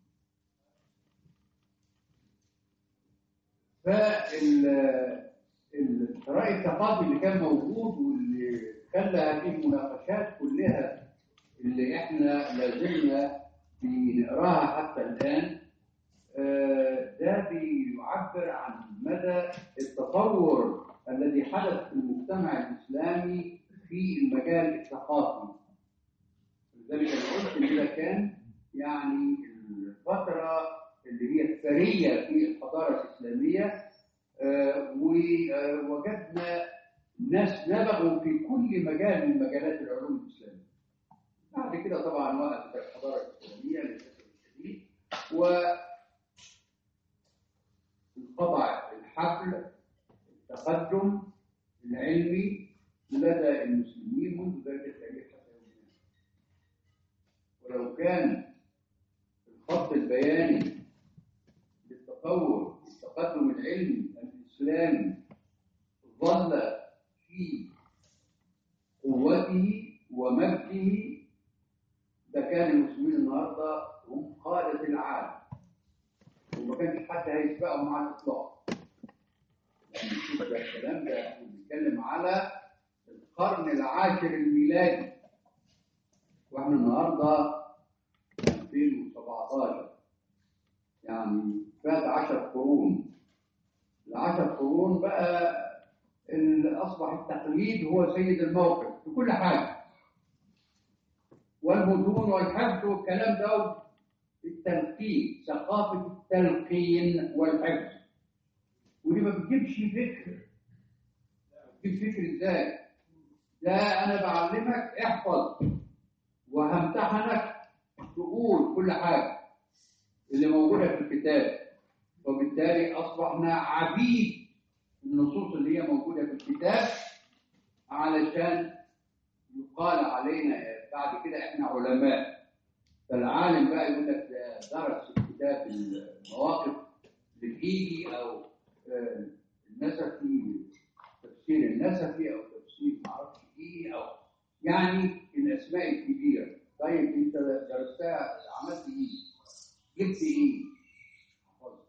فالرأي التقاضي اللي كان موجود واللي خلى هذه المناقشات كلها اللي احنا لازلنا بنقراها حتى الآن آه، ده بيعبر عن مدى التطور الذي حدث في المجتمع الإسلامي في المجال الثقافي لذلك انا قلت ان ده كان يعني الفتره اللي هي الثريه في الحضاره الاسلاميه آه، ووجدنا ناس نبغوا في كل مجال من مجالات العلوم الاسلاميه. بعد كده طبعا وقفت الحضاره الاسلاميه للاسف الشديد وانقطع الحفل التقدم العلمي لدى المسلمين منذ ذلك التاريخ حتى يومنا ولو كان الخط البياني للتطور والتقدم العلمي الاسلامي ظل في قوته ومجده لكان المسلمين النهارده هم قاده العالم وما كانش حد هيسبقهم على الاطلاق يعني شوف ده الكلام ده احنا بنتكلم على القرن العاشر الميلادي واحنا النهارده 2017 يعني فات 10 قرون العشر قرون بقى ال- اصبح التقليد هو سيد الموقف في كل حاجه والمدن والحفظ والكلام ده التلقين ثقافه التلقين والحفظ ودي ما بتجيبش فكر بتجيب فكر ازاي ده انا بعلمك احفظ وهمتحنك تقول كل حاجه اللي موجوده في الكتاب وبالتالي اصبحنا عبيد النصوص اللي هي موجوده في الكتاب علشان يقال علينا بعد كده احنا علماء فالعالم بقى يقول لك ده درس كتاب المواقف الإيجي أو آه، النسفي تفسير النسفي أو تفسير معرفش إيه أو يعني الأسماء الكبيرة طيب أنت درستها عملت إيه؟ جبت إيه؟ حفظت.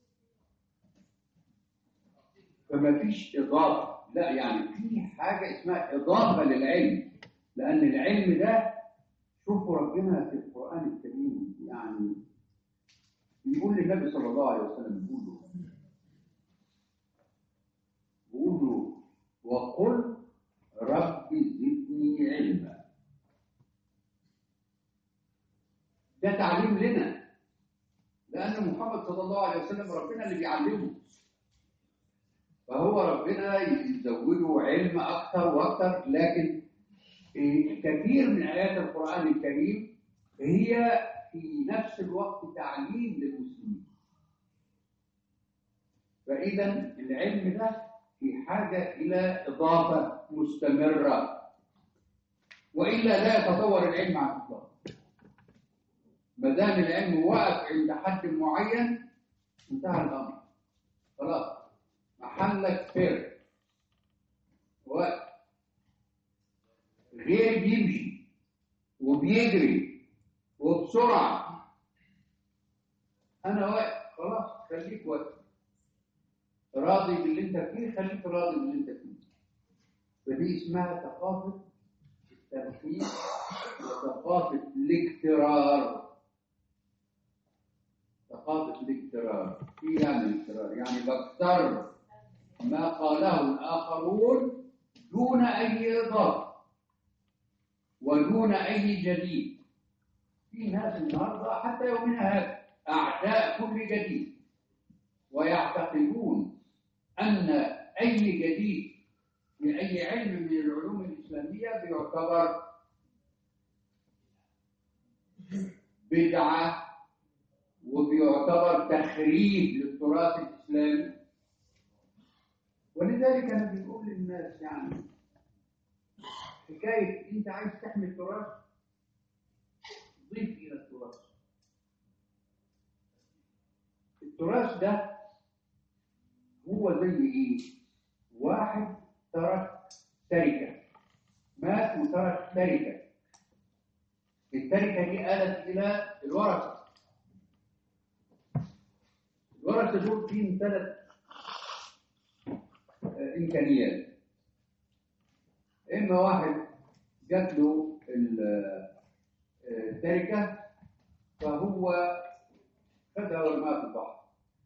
فما فيش إضافة لا يعني في حاجة اسمها إضافة للعلم لأن العلم ده شوفوا ربنا في القرآن الكريم يعني بيقول للنبي صلى الله عليه وسلم بيقول له بيقول له وقل رب زدني علما ده تعليم لنا لأن محمد صلى الله عليه وسلم ربنا اللي بيعلمه فهو ربنا يزوده علم أكثر وأكثر لكن إيه، كثير من آيات القرآن الكريم هي في نفس الوقت تعليم للمسلمين فإذا العلم ده في حاجة إلى إضافة مستمرة وإلا لا يتطور العلم على الإطلاق ما دام العلم وقف عند حد معين انتهى الأمر خلاص محلك فر وقت غير بيمشي وبيجري وبسرعة أنا واقف خلاص خليك واقف راضي باللي أنت فيه خليك راضي باللي أنت فيه فدي اسمها ثقافة التركيز وثقافة الاكترار ثقافة الاكترار ايه يعني الاكترار؟ يعني بكتر ما قاله الآخرون دون أي إضافة ودون أي جديد في ناس النهارده حتى يومنا هذا أعداء كل جديد ويعتقدون أن أي جديد في أي علم من العلوم الإسلامية بيعتبر بدعة وبيعتبر تخريب للتراث الإسلامي ولذلك أنا بنقول للناس يعني حكاية أنت عايز تحمي التراث ضيف إلى التراث التراث ده هو زي إيه؟ واحد ترك تركة مات وترك تركة التركة دي آلت إلى الورثة الورثة دول فيهم ثلاث آه، إمكانيات إما واحد جات له ال- آه، التركة فهو خدها ورماها في البحر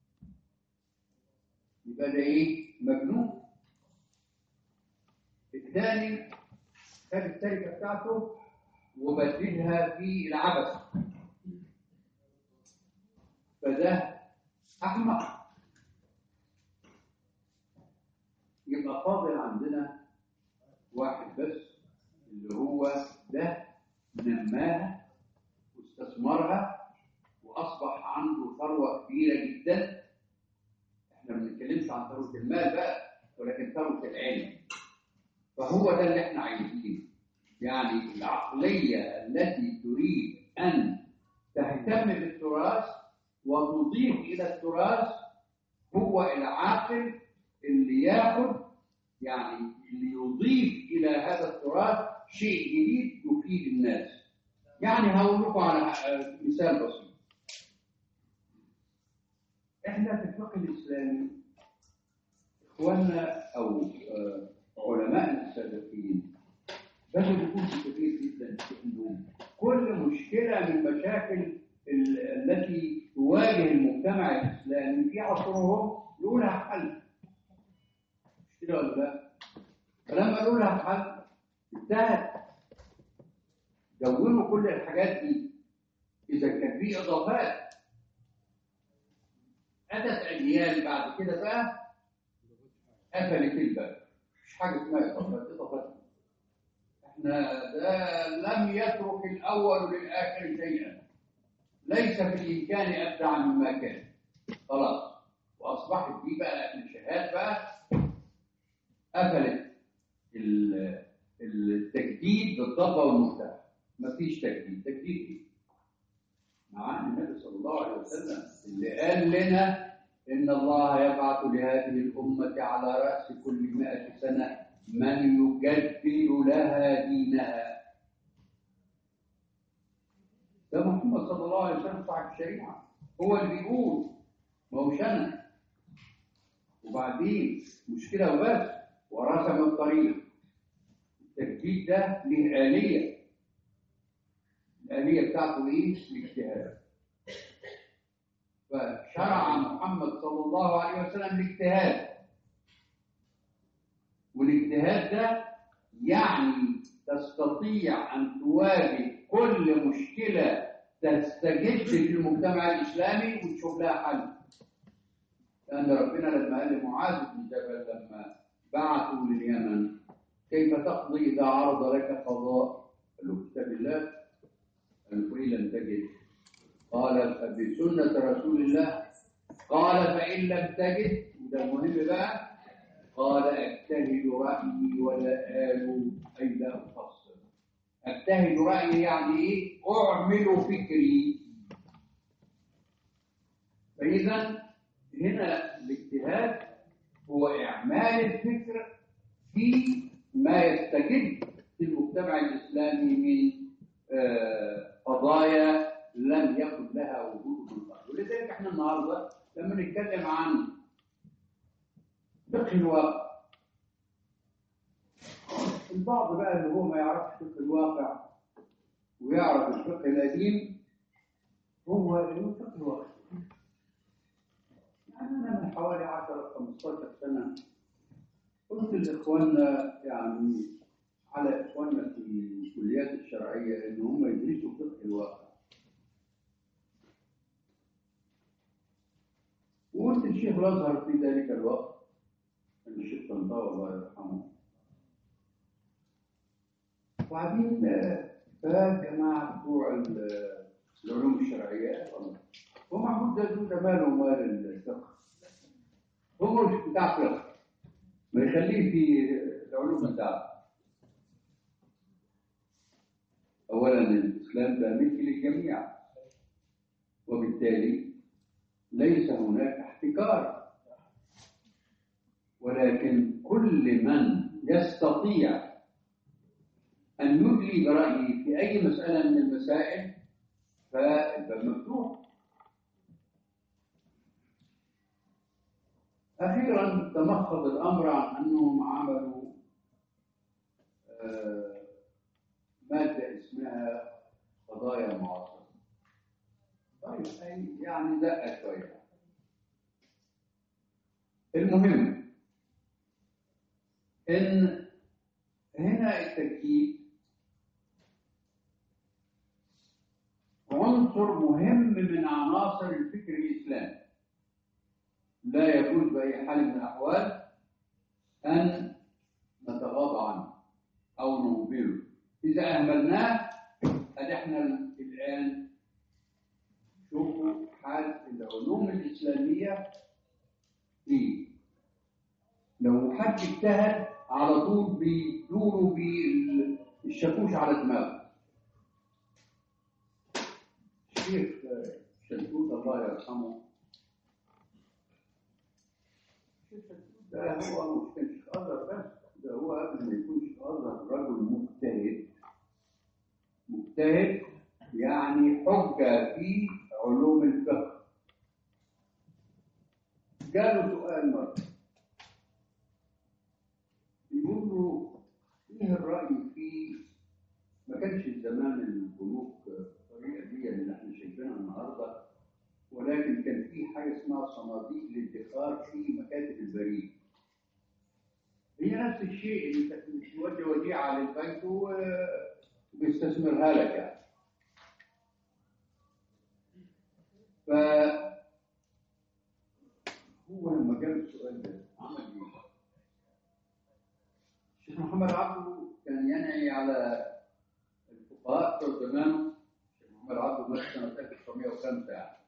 يبقى ده إيه؟ مجنون الثاني خد التركة بتاعته وبدلها في العبث فده أحمق يبقى فاضل عندنا واحد بس اللي هو ده نماها واستثمرها وأصبح عنده ثروة كبيرة جدا احنا ما بنتكلمش عن ثروة المال بقى ولكن ثروة العلم فهو ده اللي احنا عايزينه يعني العقلية التي تريد أن تهتم بالتراث وتضيف إلى التراث هو العاقل اللي ياخد يعني اللي يضيف إلى هذا التراث شيء جديد يفيد الناس يعني هقول لكم على مثال بسيط احنا في الفقه الإسلامي إخواننا أو آه، علماء السابقين بدأوا يكون كثير جدا في انه كل مشكله من المشاكل ال- التي تواجه المجتمع الاسلامي في عصرهم يقول لها حل مش كده ولا لا؟ فلما يقول لها حل انتهت دونوا كل الحاجات دي اذا كان في اضافات اتت اجيال بعد كده بقى قفلت الباب مش حاجه اسمها اضافات اضافات احنا ده لم يترك الاول للاخر شيئا ليس في الامكان ابدع مما كان خلاص واصبحت دي بقى الشهاد بقى قفلت ال- التجديد بالضبه والمفتاح مفيش تجديد تجديد ايه مع النبي صلى الله عليه وسلم اللي قال لنا إن الله يبعث لهذه الأمة على رأس كل مائة سنة من يجدد لها دينها ده محمد صلى الله عليه وسلم صاحب الشريعة هو اللي بيقول ما هوش أنا وبعدين مشكلة وبس ورسم الطريق التجديد ده له آلية الآلية بتاعته إيه؟ الاجتهاد فشرع محمد صلى الله عليه وسلم الاجتهاد والاجتهاد ده يعني تستطيع أن تواجه كل مشكلة تستجد في المجتمع الإسلامي وتشوف لها حل لأن ربنا لما قال لمعاذ بن جبل لما بعثوا لليمن كيف تقضي إذا عرض لك قضاء؟ قال له كتاب الله قال له إن لم تجد قال فبسنة رسول الله قال فإن لم تجد وده المهم بقى قال اجتهد رأيي ولا آل أي لا أفصل اجتهد رأيي يعني إيه؟ أعمل فكري فإذا هنا الاجتهاد هو إعمال الفكر في ما يستجد في المجتمع الإسلامي من آه، قضايا لم يكن لها وجود من قبل ولذلك احنا النهارده لما نتكلم عن فقه الواقع البعض بقى اللي هو ما يعرفش فقه الواقع ويعرف الفقه القديم هو اللي هو فقه الواقع يعني انا من حوالي 10 15 سنه قلت لاخواننا يعني على اخواننا في الكليات الشرعيه ان هم يدرسوا فقه الواقع وقلت الشيخ الازهر في ذلك الوقت الشيخ طنطاوي الله يرحمه وبعدين آه، فجماعة بتوع ال- العلوم الشرعية هو محمود ده ده ماله ومال الفقه هو مش بتاع فقه ما يخليه في العلوم بتاعته أولا الإسلام ده ملك للجميع وبالتالي ليس هناك احتكار ولكن كل من يستطيع أن يدلي برأيه في أي مسألة من المسائل فالباب مفتوح أخيرا تمخض الأمر عن أنهم عملوا آه، مادة اسمها قضايا معاصرة طيب أي- يعني دقة شوية المهم إن هنا التركيب عنصر مهم من عناصر الفكر الإسلامي لا يجوز بأي حال من الأحوال أن نتغاضى عنه أو نهمله إذا أهملناه أدي إحنا الآن شوفوا حال العلوم الإسلامية إيه لو حد اجتهد على طول بيدوروا بالشاكوش على دماغه الشيخ شلتوت الله يرحمه الشيخ شلتوت ده هو مش كان شيخ ازهر بس ده هو قبل ما يكون شيخ ازهر رجل مجتهد مجتهد يعني حجه في علوم الفقه جاله سؤال مره يقول له ايه الراي في ما كانش زمان البنوك بالطريقه دي اللي احنا شايفينها النهارده ولكن كان في حاجه اسمها صناديق للادخار في مكاتب البريد هي نفس الشيء اللي انت بتودي وديعه للبنك و- وبيستثمرها لك يعني ف هو لما جاب السؤال ده عمل ايه؟ الشيخ محمد عبده كان ينعي على الفقهاء بتوع زمان الشيخ محمد عبده مات سنة 1905 يعني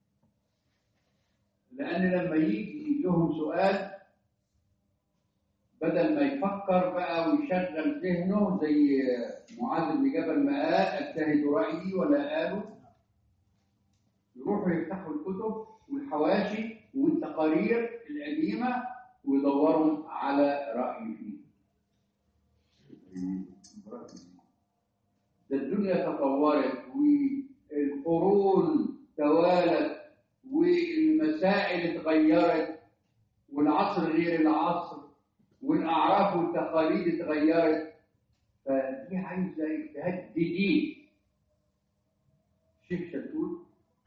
لأن لما يجي لهم سؤال بدل ما يفكر بقى ويشغل ذهنه زي معاذ بن جبل ما قال اجتهد رأيي ولا قاله يروحوا يفتحوا الكتب والحواشي والتقارير القديمة ويدوروا على رأي فيه ده الدنيا تطورت والقرون توالت والمسائل اتغيرت والعصر غير العصر والأعراف والتقاليد اتغيرت فدي عايزة اجتهاد جديد الشيخ شتوت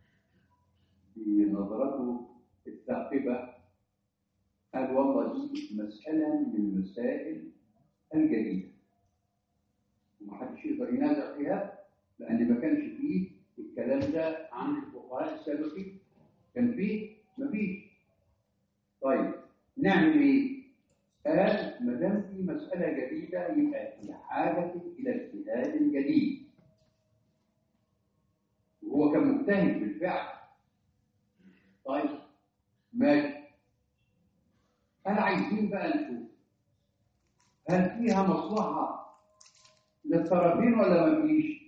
بنظرته الثاقبة قال والله دي مسألة من المسائل الجديدة ومحدش يقدر ينازع فيها لأن ما كانش فيه الكلام ده عند الفقهاء السابقين كان فيه مفيش طيب نعمل ايه؟ قال ما دام في مسألة جديدة يبقى في حاجة إلى اجتهاد جديد وهو كان مجتهد بالفعل طيب ماشي هل عايزين بقى نشوف هل فيها مصلحة للطرفين ولا ما فيش؟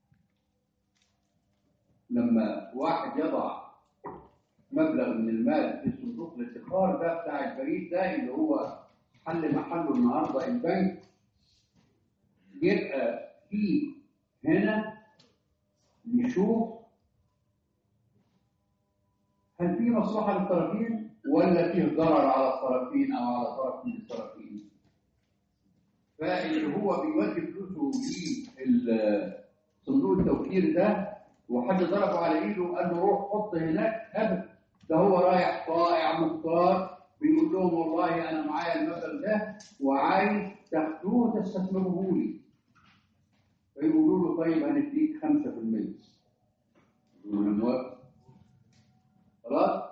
لما واحد يضع مبلغ من المال في صندوق الادخار ده بتاع البريد ده اللي هو حل محله النهارده البنك يبقى في هنا نشوف هل في مصلحة للطرفين ولا فيه ضرر على الطرفين أو على طرف من الطرفين فاللي هو بيودي فلوسه لصندوق التوفير ده وحد ضربه على ايده وقال له روح حط هناك ابدا ده هو رايح طائع مختار بيقول لهم والله انا معايا المبلغ ده وعايز تاخدوه وتستثمروه لي فيقولوا له طيب هنديك 5% يقول له موافق خلاص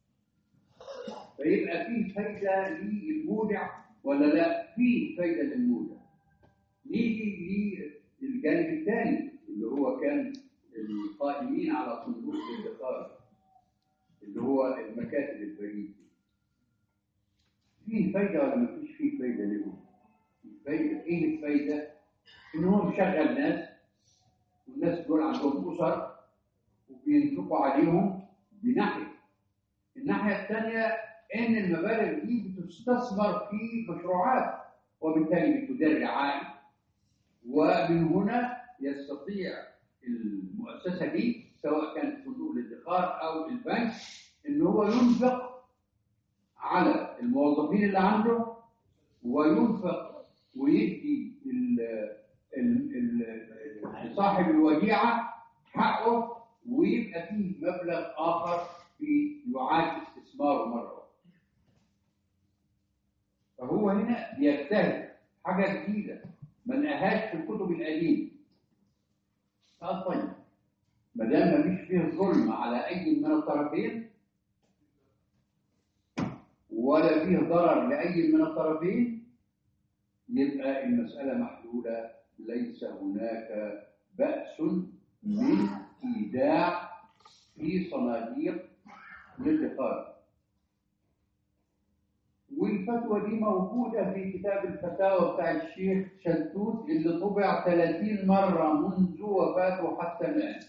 فيبقى في فايده للمودع ولا لا؟ في فايده للمودع نيجي للجانب الثاني اللي هو كان القائمين على صندوق الادخار اللي هو المكاتب البريد فيه فايده ولا ما فيش فيه فايده لهم؟ الفايده ايه الفايده؟ ان هو مشغل ناس والناس دول عندهم اسر وبينفقوا عليهم بناحيه الناحيه الثانيه ان المبالغ دي بتستثمر في مشروعات وبالتالي بتدر عائد ومن هنا يستطيع المؤسسه دي سواء كانت صندوق الادخار او البنك ان هو ينفق على الموظفين اللي عنده وينفق ويدي لصاحب الوديعه حقه ويبقى فيه مبلغ اخر في يعاد استثماره مره اخرى. فهو هنا بيجتهد حاجه جديده ما لقاهاش في الكتب القديمه. قال طيب ما دام مفيش فيه ظلم على اي من الطرفين ولا فيه ضرر لاي من الطرفين يبقى المساله محلوله ليس هناك باس من ايداع في صناديق الادخار والفتوى دي موجودة في كتاب الفتاوى بتاع الشيخ شلتوت اللي طبع 30 مرة منذ وفاته حتى الآن.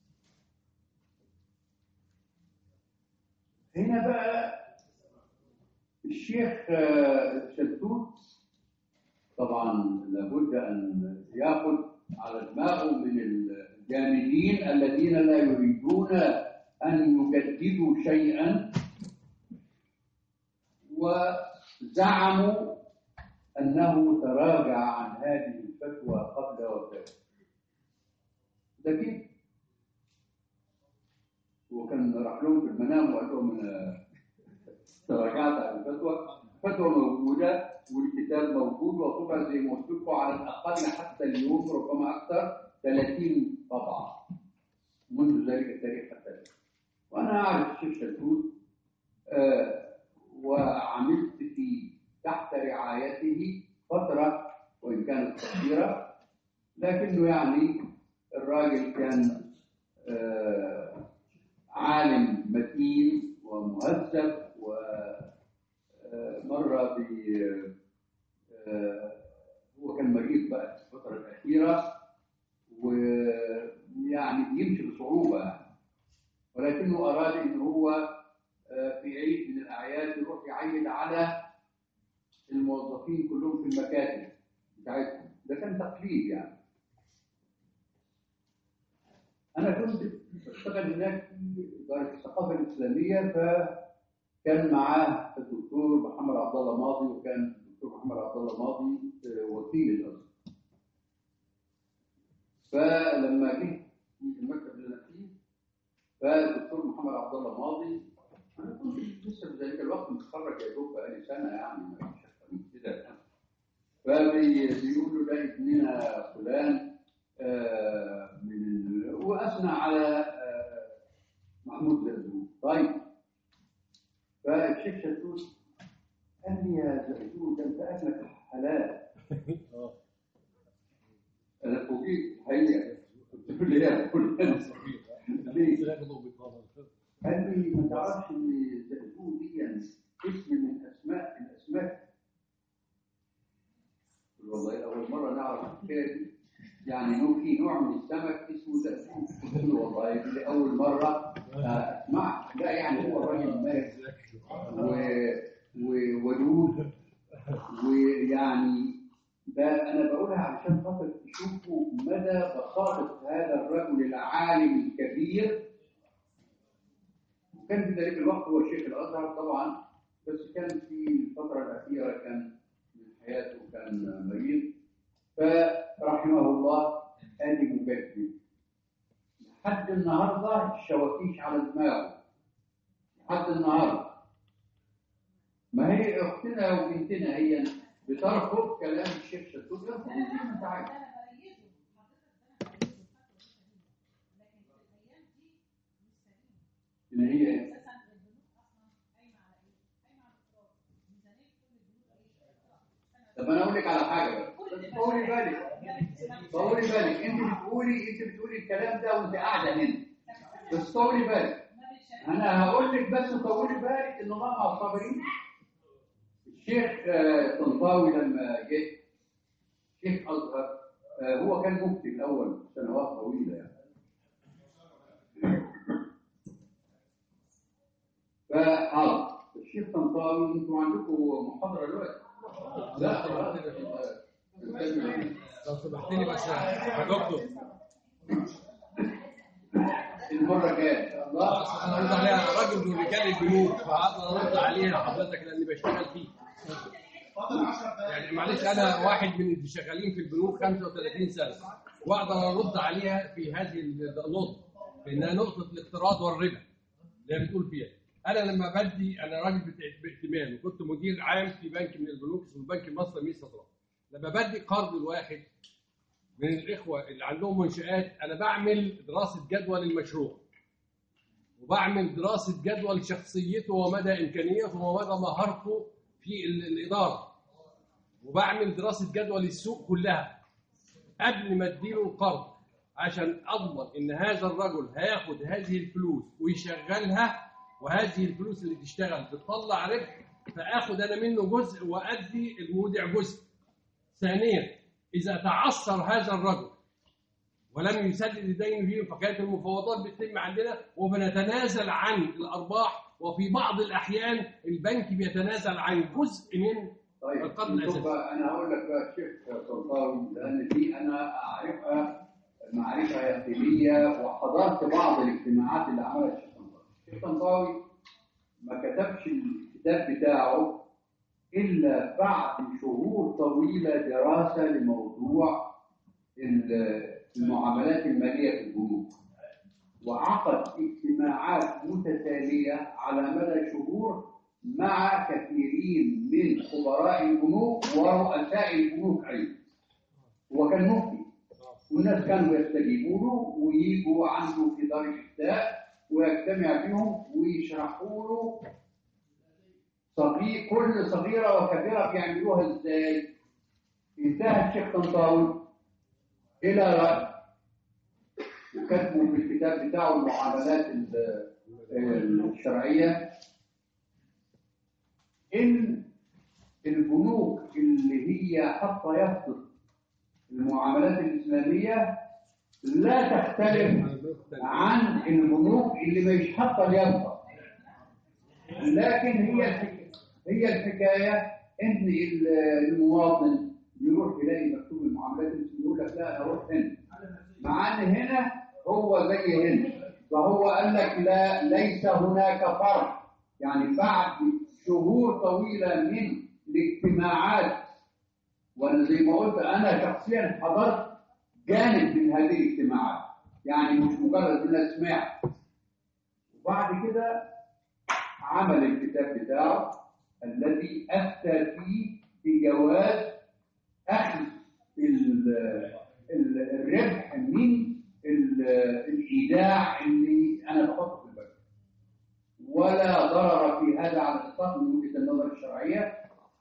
هنا بقى الشيخ شلتوت طبعا لابد أن يأخذ على دماغه من الجامدين الذين لا يريدون أن يجددوا شيئا وزعموا أنه تراجع عن هذه الفتوى قبل وفاته لكن وكان راح لهم في المنام وقال لهم أنا تراجعت عن الفتوى فتوى موجودة والكتاب موجود وطبع زي ما قلت لكم على الأقل حتى اليوم ربما أكثر 30 طبعة منذ ذلك التاريخ حتى اليوم وأنا أعرف الشيخ شلتوت آه وعملت في تحت رعايته فترة وإن كانت قصيرة لكنه يعني الراجل كان آه عالم متين ومهذب ومر ب هو كان مريض بقى في الفترة الأخيرة ويعني بيمشي بصعوبة ولكنه اراد ان هو آه، في عيد من الاعياد يروح يعيد على الموظفين كلهم في المكاتب بتاعتهم ده كان تقليد يعني انا كنت بشتغل هناك في اداره الثقافه الاسلاميه فكان معاه الدكتور محمد عبد الله ماضي وكان الدكتور محمد عبد الله ماضي آه، وكيل الازهر فلما جه في المكتب اللي انا فيه فالدكتور محمد عبد الله ماضي انا كنت لسه في ذلك الوقت متخرج يا دوب بقالي سنه يعني ما فيش أكتر من كده فبيقول له ده ابننا فلان آه، من ال- واثنى على آه، محمود زرزور طيب فالشيخ شتوت قال لي يا زرزور ده انت اهلك حلال انا فوجئت حقيقه قلت له ليه يا فلان ليه؟ قال لي ما تعرفش ان زرزور دي اسم من اسماء الاسماك قلت له والله اول مره نعرف الحكايه دي يعني انه في نوع من السمك اسمه زرزور قلت له والله دي اول مره آه، اسمع لا يعني هو راجل مالك و- وودود ويعني ده انا بقولها عشان خاطر تشوفوا مدى بساطه هذا الرجل العالم الكبير وكان في ذلك الوقت هو شيخ الازهر طبعا بس كان في الفتره الاخيره كان من حياته كان مريض فرحمه الله ادي مكذب لحد النهارده الشواكيش على دماغه لحد النهارده ما هي اختنا وبنتنا هي بترفض كلام الشيخ شتوت ارفض زي ما انت عايز اللي هي إيه؟ طب انا اقول لك على حاجه بقى بس طولي بالك طولي بالك انت بتقولي انت بتقولي الكلام ده وانت قاعده هنا بس طولي بالك انا هقول لك بس طولي بالك ان الله مع الصابرين الشيخ آه، طنطاوي لما جه شيخ ازهر آه، هو كان مفتي الاول سنوات طويله يعني فحاضر الشيخ طنطاوي انتوا عندكم محاضره دلوقتي لا خلاص نكمل. لو سمحت لي بس يا دكتور المره الجايه ان شاء الله أصل انا قلت عليها راجل من رجال البنوك فهقدر ارد عليها حضرتك لاني بشتغل فيه فاضل 10 دقائق يعني معلش انا واحد من اللي شغالين في البنوك 35 سنه واقدر ارد عليها في هذه النقطه لانها نقطه الاقتراض والربا اللي هي بتقول فيها انا لما بدي انا راجل بت- بائتمان وكنت مدير عام في بنك من البنوك اسمه البنك المصري ميس صدرات لما بدي قرض لواحد من الاخوه اللي عندهم منشات انا بعمل دراسه جدوى للمشروع وبعمل دراسه جدوى لشخصيته ومدى امكانياته ومدى مهارته في ال- الاداره وبعمل دراسه جدوى للسوق كلها قبل ما اديله القرض عشان اضمن ان هذا الرجل هياخد هذه الفلوس ويشغلها وهذه الفلوس اللي تشتغل بتطلع ربح فاخد انا منه جزء وادي المودع جزء. ثانيا اذا تعثر هذا الرجل ولم يسدد الدين فيه فكانت المفاوضات بتتم عندنا وبنتنازل عن الارباح وفي بعض الاحيان البنك بيتنازل عن جزء من طيب القرض الأساسي. شوف بقى، انا هقول لك بقى الشيخ طنطاوي لان دي انا اعرفها معرفه يقينيه وحضرت بعض الاجتماعات اللي عملها الشيخ طنطاوي. الشيخ طنطاوي ما كتبش الكتاب بتاعه الا بعد شهور طويله دراسه لموضوع ال- المعاملات الماليه في البنوك. وعقد اجتماعات متتاليه على مدى شهور مع كثيرين من خبراء البنوك ورؤساء البنوك ايضا. هو كان مفتي والناس كانوا يستجيبوا له ويجوا عنده في دار الافتاء ويجتمع بهم ويشرحوا له صغير كل صغيره وكبيره بيعملوها ازاي. انتهى الشيخ طنطاوي الى راي وكتبوا في الكتاب بتاعه المعاملات ال- الشرعيه ان البنوك اللي هي حاطه يافطه المعاملات الاسلاميه لا تختلف البنوك التانية. عن البنوك اللي مش حاطه اليافطه لكن هي الحكايه هي الحكايه ان ال- المواطن يروح يلاقي مكتوب المعاملات الاسميه يقول لك لا انا اروح هنا مع ان هنا هو زي هنا فهو قال لك لا ليس هناك فرق يعني بعد شهور طويله من الاجتماعات وانا زي ما قلت انا شخصيا حضرت جانب من هذه الاجتماعات يعني مش مجرد ان انا سمعت وبعد كده عمل الكتاب بتاعه الذي افتى فيه بجواز اخذ ال- ال- الربح من ال- الايداع اللي انا بحطه في البنك ولا ضرر في هذا على الاطلاق من وجهه النظر الشرعيه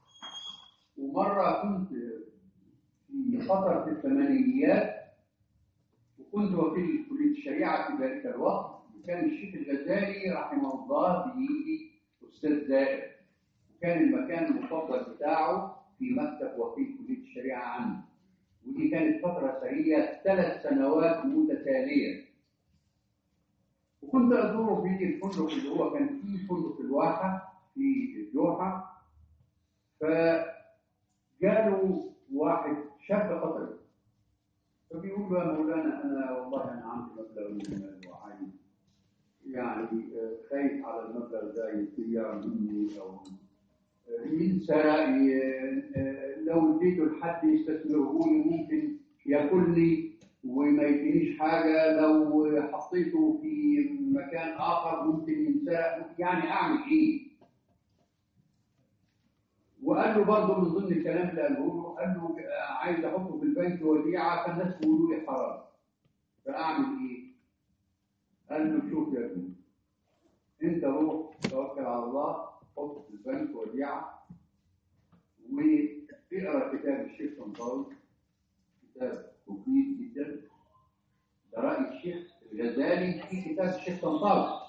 ومره كنت في فتره الثمانينيات وكنت وكيل كليه الشريعه في ذلك الوقت وكان الشيخ الغزالي رحمه الله بيجي استاذ زائر وكان المكان المفضل بتاعه في مكتب وكيل كليه الشريعه عندي ودي كانت فتره سريه ثلاث سنوات متتاليه وكنت ازوره في الفندق اللي هو كان فيه فندق الواحه في الجوحه فجاله واحد شاب قطري فبيقول له يا مولانا انا والله انا عندي مبلغ من المال وعايز يعني آه، خايف على المبلغ ده يضيع مني او آه، ينسرق ي- آه، لو اديته لحد يستثمره لي ممكن ياكلني وما يدينيش حاجه لو حطيته في مكان اخر ممكن ينسرق يعني اعمل ايه؟ وقال له برضه من ضمن الكلام اللي قاله له قال له آه، عايز احطه في البنك وديعه فالناس بيقولوا لي حرام فاعمل ايه؟ قال له شوف يا ابني انت روح توكل على الله حط في البنك وديعه واقرا كتاب الشيخ طنطاوي كتاب مفيد جدا ده راي الشيخ الغزالي في كتاب الشيخ طنطاوي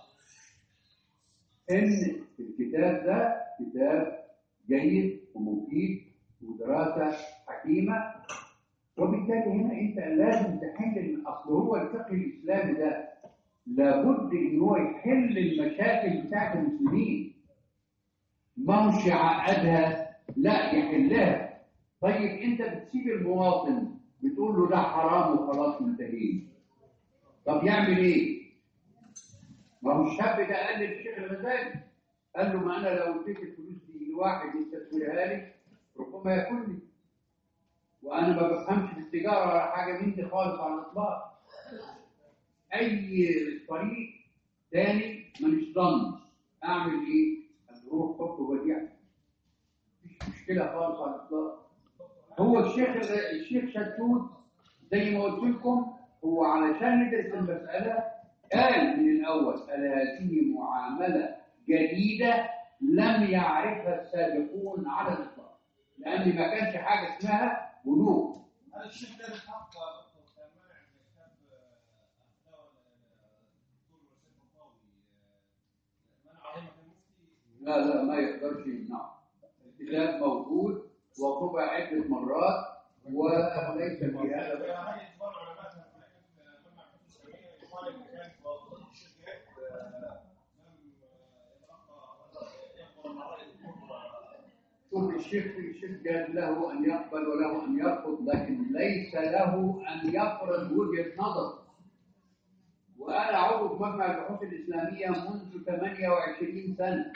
ان الكتاب ده كتاب جيد ومفيد ودراسه حكيمه وبالتالي هنا انت لازم تحل اصل هو الفقه الاسلامي ده لابد ان هو يحل المشاكل بتاعت المسلمين ما مش يعقدها لا يحلها طيب انت بتسيب المواطن بتقول له ده حرام وخلاص منتهين طب يعمل ايه؟ ما هو الشاب ده قال للشيخ الغزالي قال له ما انا لو اديت الفلوس دي لواحد يستثمرها لي ربما ياكلني وانا ما بفهمش في التجاره ولا حاجه من دي خالص على الاطلاق اي طريق تاني مانيش ضامن اعمل ايه؟ اروح احط وديعه مفيش مشكله خالص على الاطلاق هو الشيخ الشيخ شتوت زي ما قلت لكم هو علشان ندرس المساله قال من الاول الا هذه معامله جديده لم يعرفها السابقون على الاطلاق لان ما كانش حاجه اسمها بنوك هل الشيخ ده الحق دكتور كان منع من كتاب افتاوى الدكتور سيف الطاوي منع عليه مكان مفتي لا لا ما يقدرش يمنعه الكتاب موجود وطبع عدة مرات وليس في هذا هي كبار علماء في منع الفتوى الاسلاميه يقال ان كان ضد الشيخ جهاد لم يتلقى يقبل الراي الدكتور شوف الشيخ الشيخ قال له ان يقبل وله ان يرفض لكن ليس له ان يفرض وجهه نظر وانا عضو في مجمع البحوث الاسلاميه منذ 28 سنه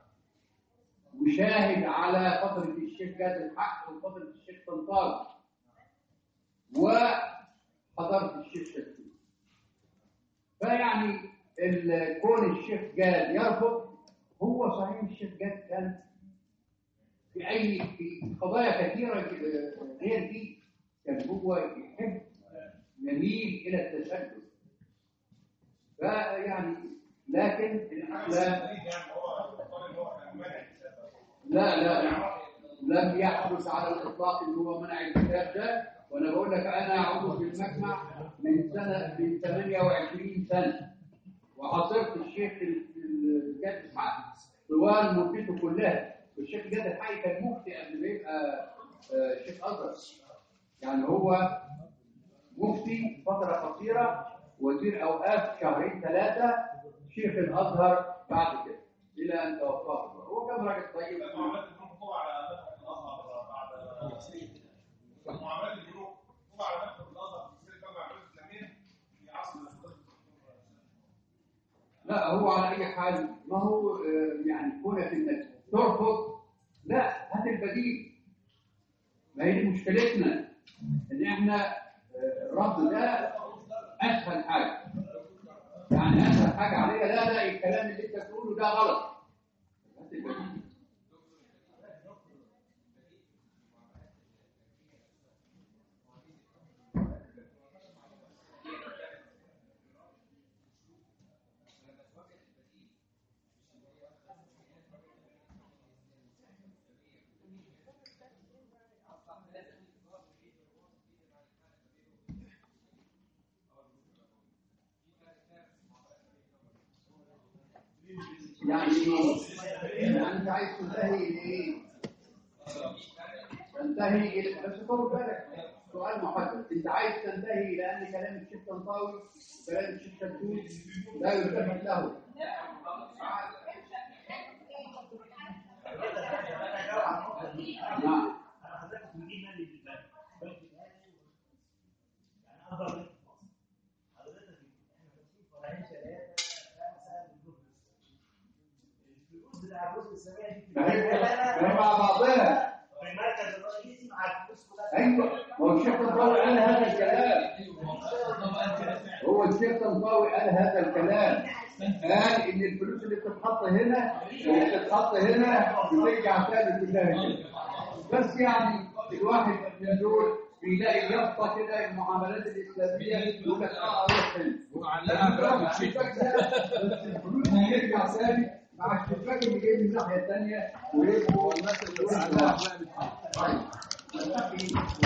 وشاهد على فتره الشيخ جاد الحق وفتره الشيخ طنطاوي وحضرت الشيخ شتوت فيعني ال- كون الشيخ جاد يرفض هو صحيح الشيخ جاد كان في اي في قضايا كثيره غير دي كان هو يحب يميل الى التشدد فيعني لكن الاسلام يعني هو قال ان هو كان منع الكتاب لا لا لم يحدث على الاطلاق ان هو منع الكتاب ده وانا بقول لك انا عضو في المجمع من سنه من 28 سنه وعاصرت الشيخ الجاد الحق طوال مدته كلها والشيخ جاد الحق كان مفتي قبل ما يبقى آه، شيخ ازهر يعني هو مفتي فتره قصيره وزير اوقاف شهرين ثلاثه شيخ الازهر بعد كده الى ان توفاه الله هو كان راجل طيب معاملات البنوك طبعا على مدخل الازهر بعد معاملات البنوك طبعا على مدخل الازهر في سيره جامعه العلوم الاسلاميه في عصر الاستاذ الدكتور لا هو على اي حال ما هو آه، يعني كونك انك ترفض لا هات البديل ما هي دي مشكلتنا ان احنا آه، الرفض ده اسهل حاجه يعني اسهل حاجه علينا لا لا الكلام اللي انت بتقوله ده غلط هات البديل يعني يعني انت عايز تنتهي لايه؟ تنتهي الى بس طول بالك سؤال محدد انت عايز تنتهي الى ان كلام الشيخ طنطاوي وكلام الشيخ شتوت لا يلتفت له نعم حضرتك بتجيب نادي البنك البنك الاهلي يعني افضل بنك في مصر حضرتك احنا فاتحين فرعين ثلاثه خمسه بالجزء الفلوس بتاع الجزء السريع دي ما هي ما هي مع بعضها في المركز الرئيسي مع الفلوس كلها ايوه ما هو الشيخ طنطاوي قال هذا الكلام هو الشيخ طنطاوي قال هذا الكلام قال ان الفلوس اللي بتتحط هنا واللي بتتحط هنا بترجع تاني كلها كده بس يعني الواحد من دول بيلاقي يافطه كده المعاملات الاسلاميه يقول لك اه اروح هنا وعلقها برقبة شيخ بس الفلوس هترجع تاني مع الشباك اللي جاي من الناحيه الثانيه ويبقوا والناس اللي علقها برقبة شيخ طيب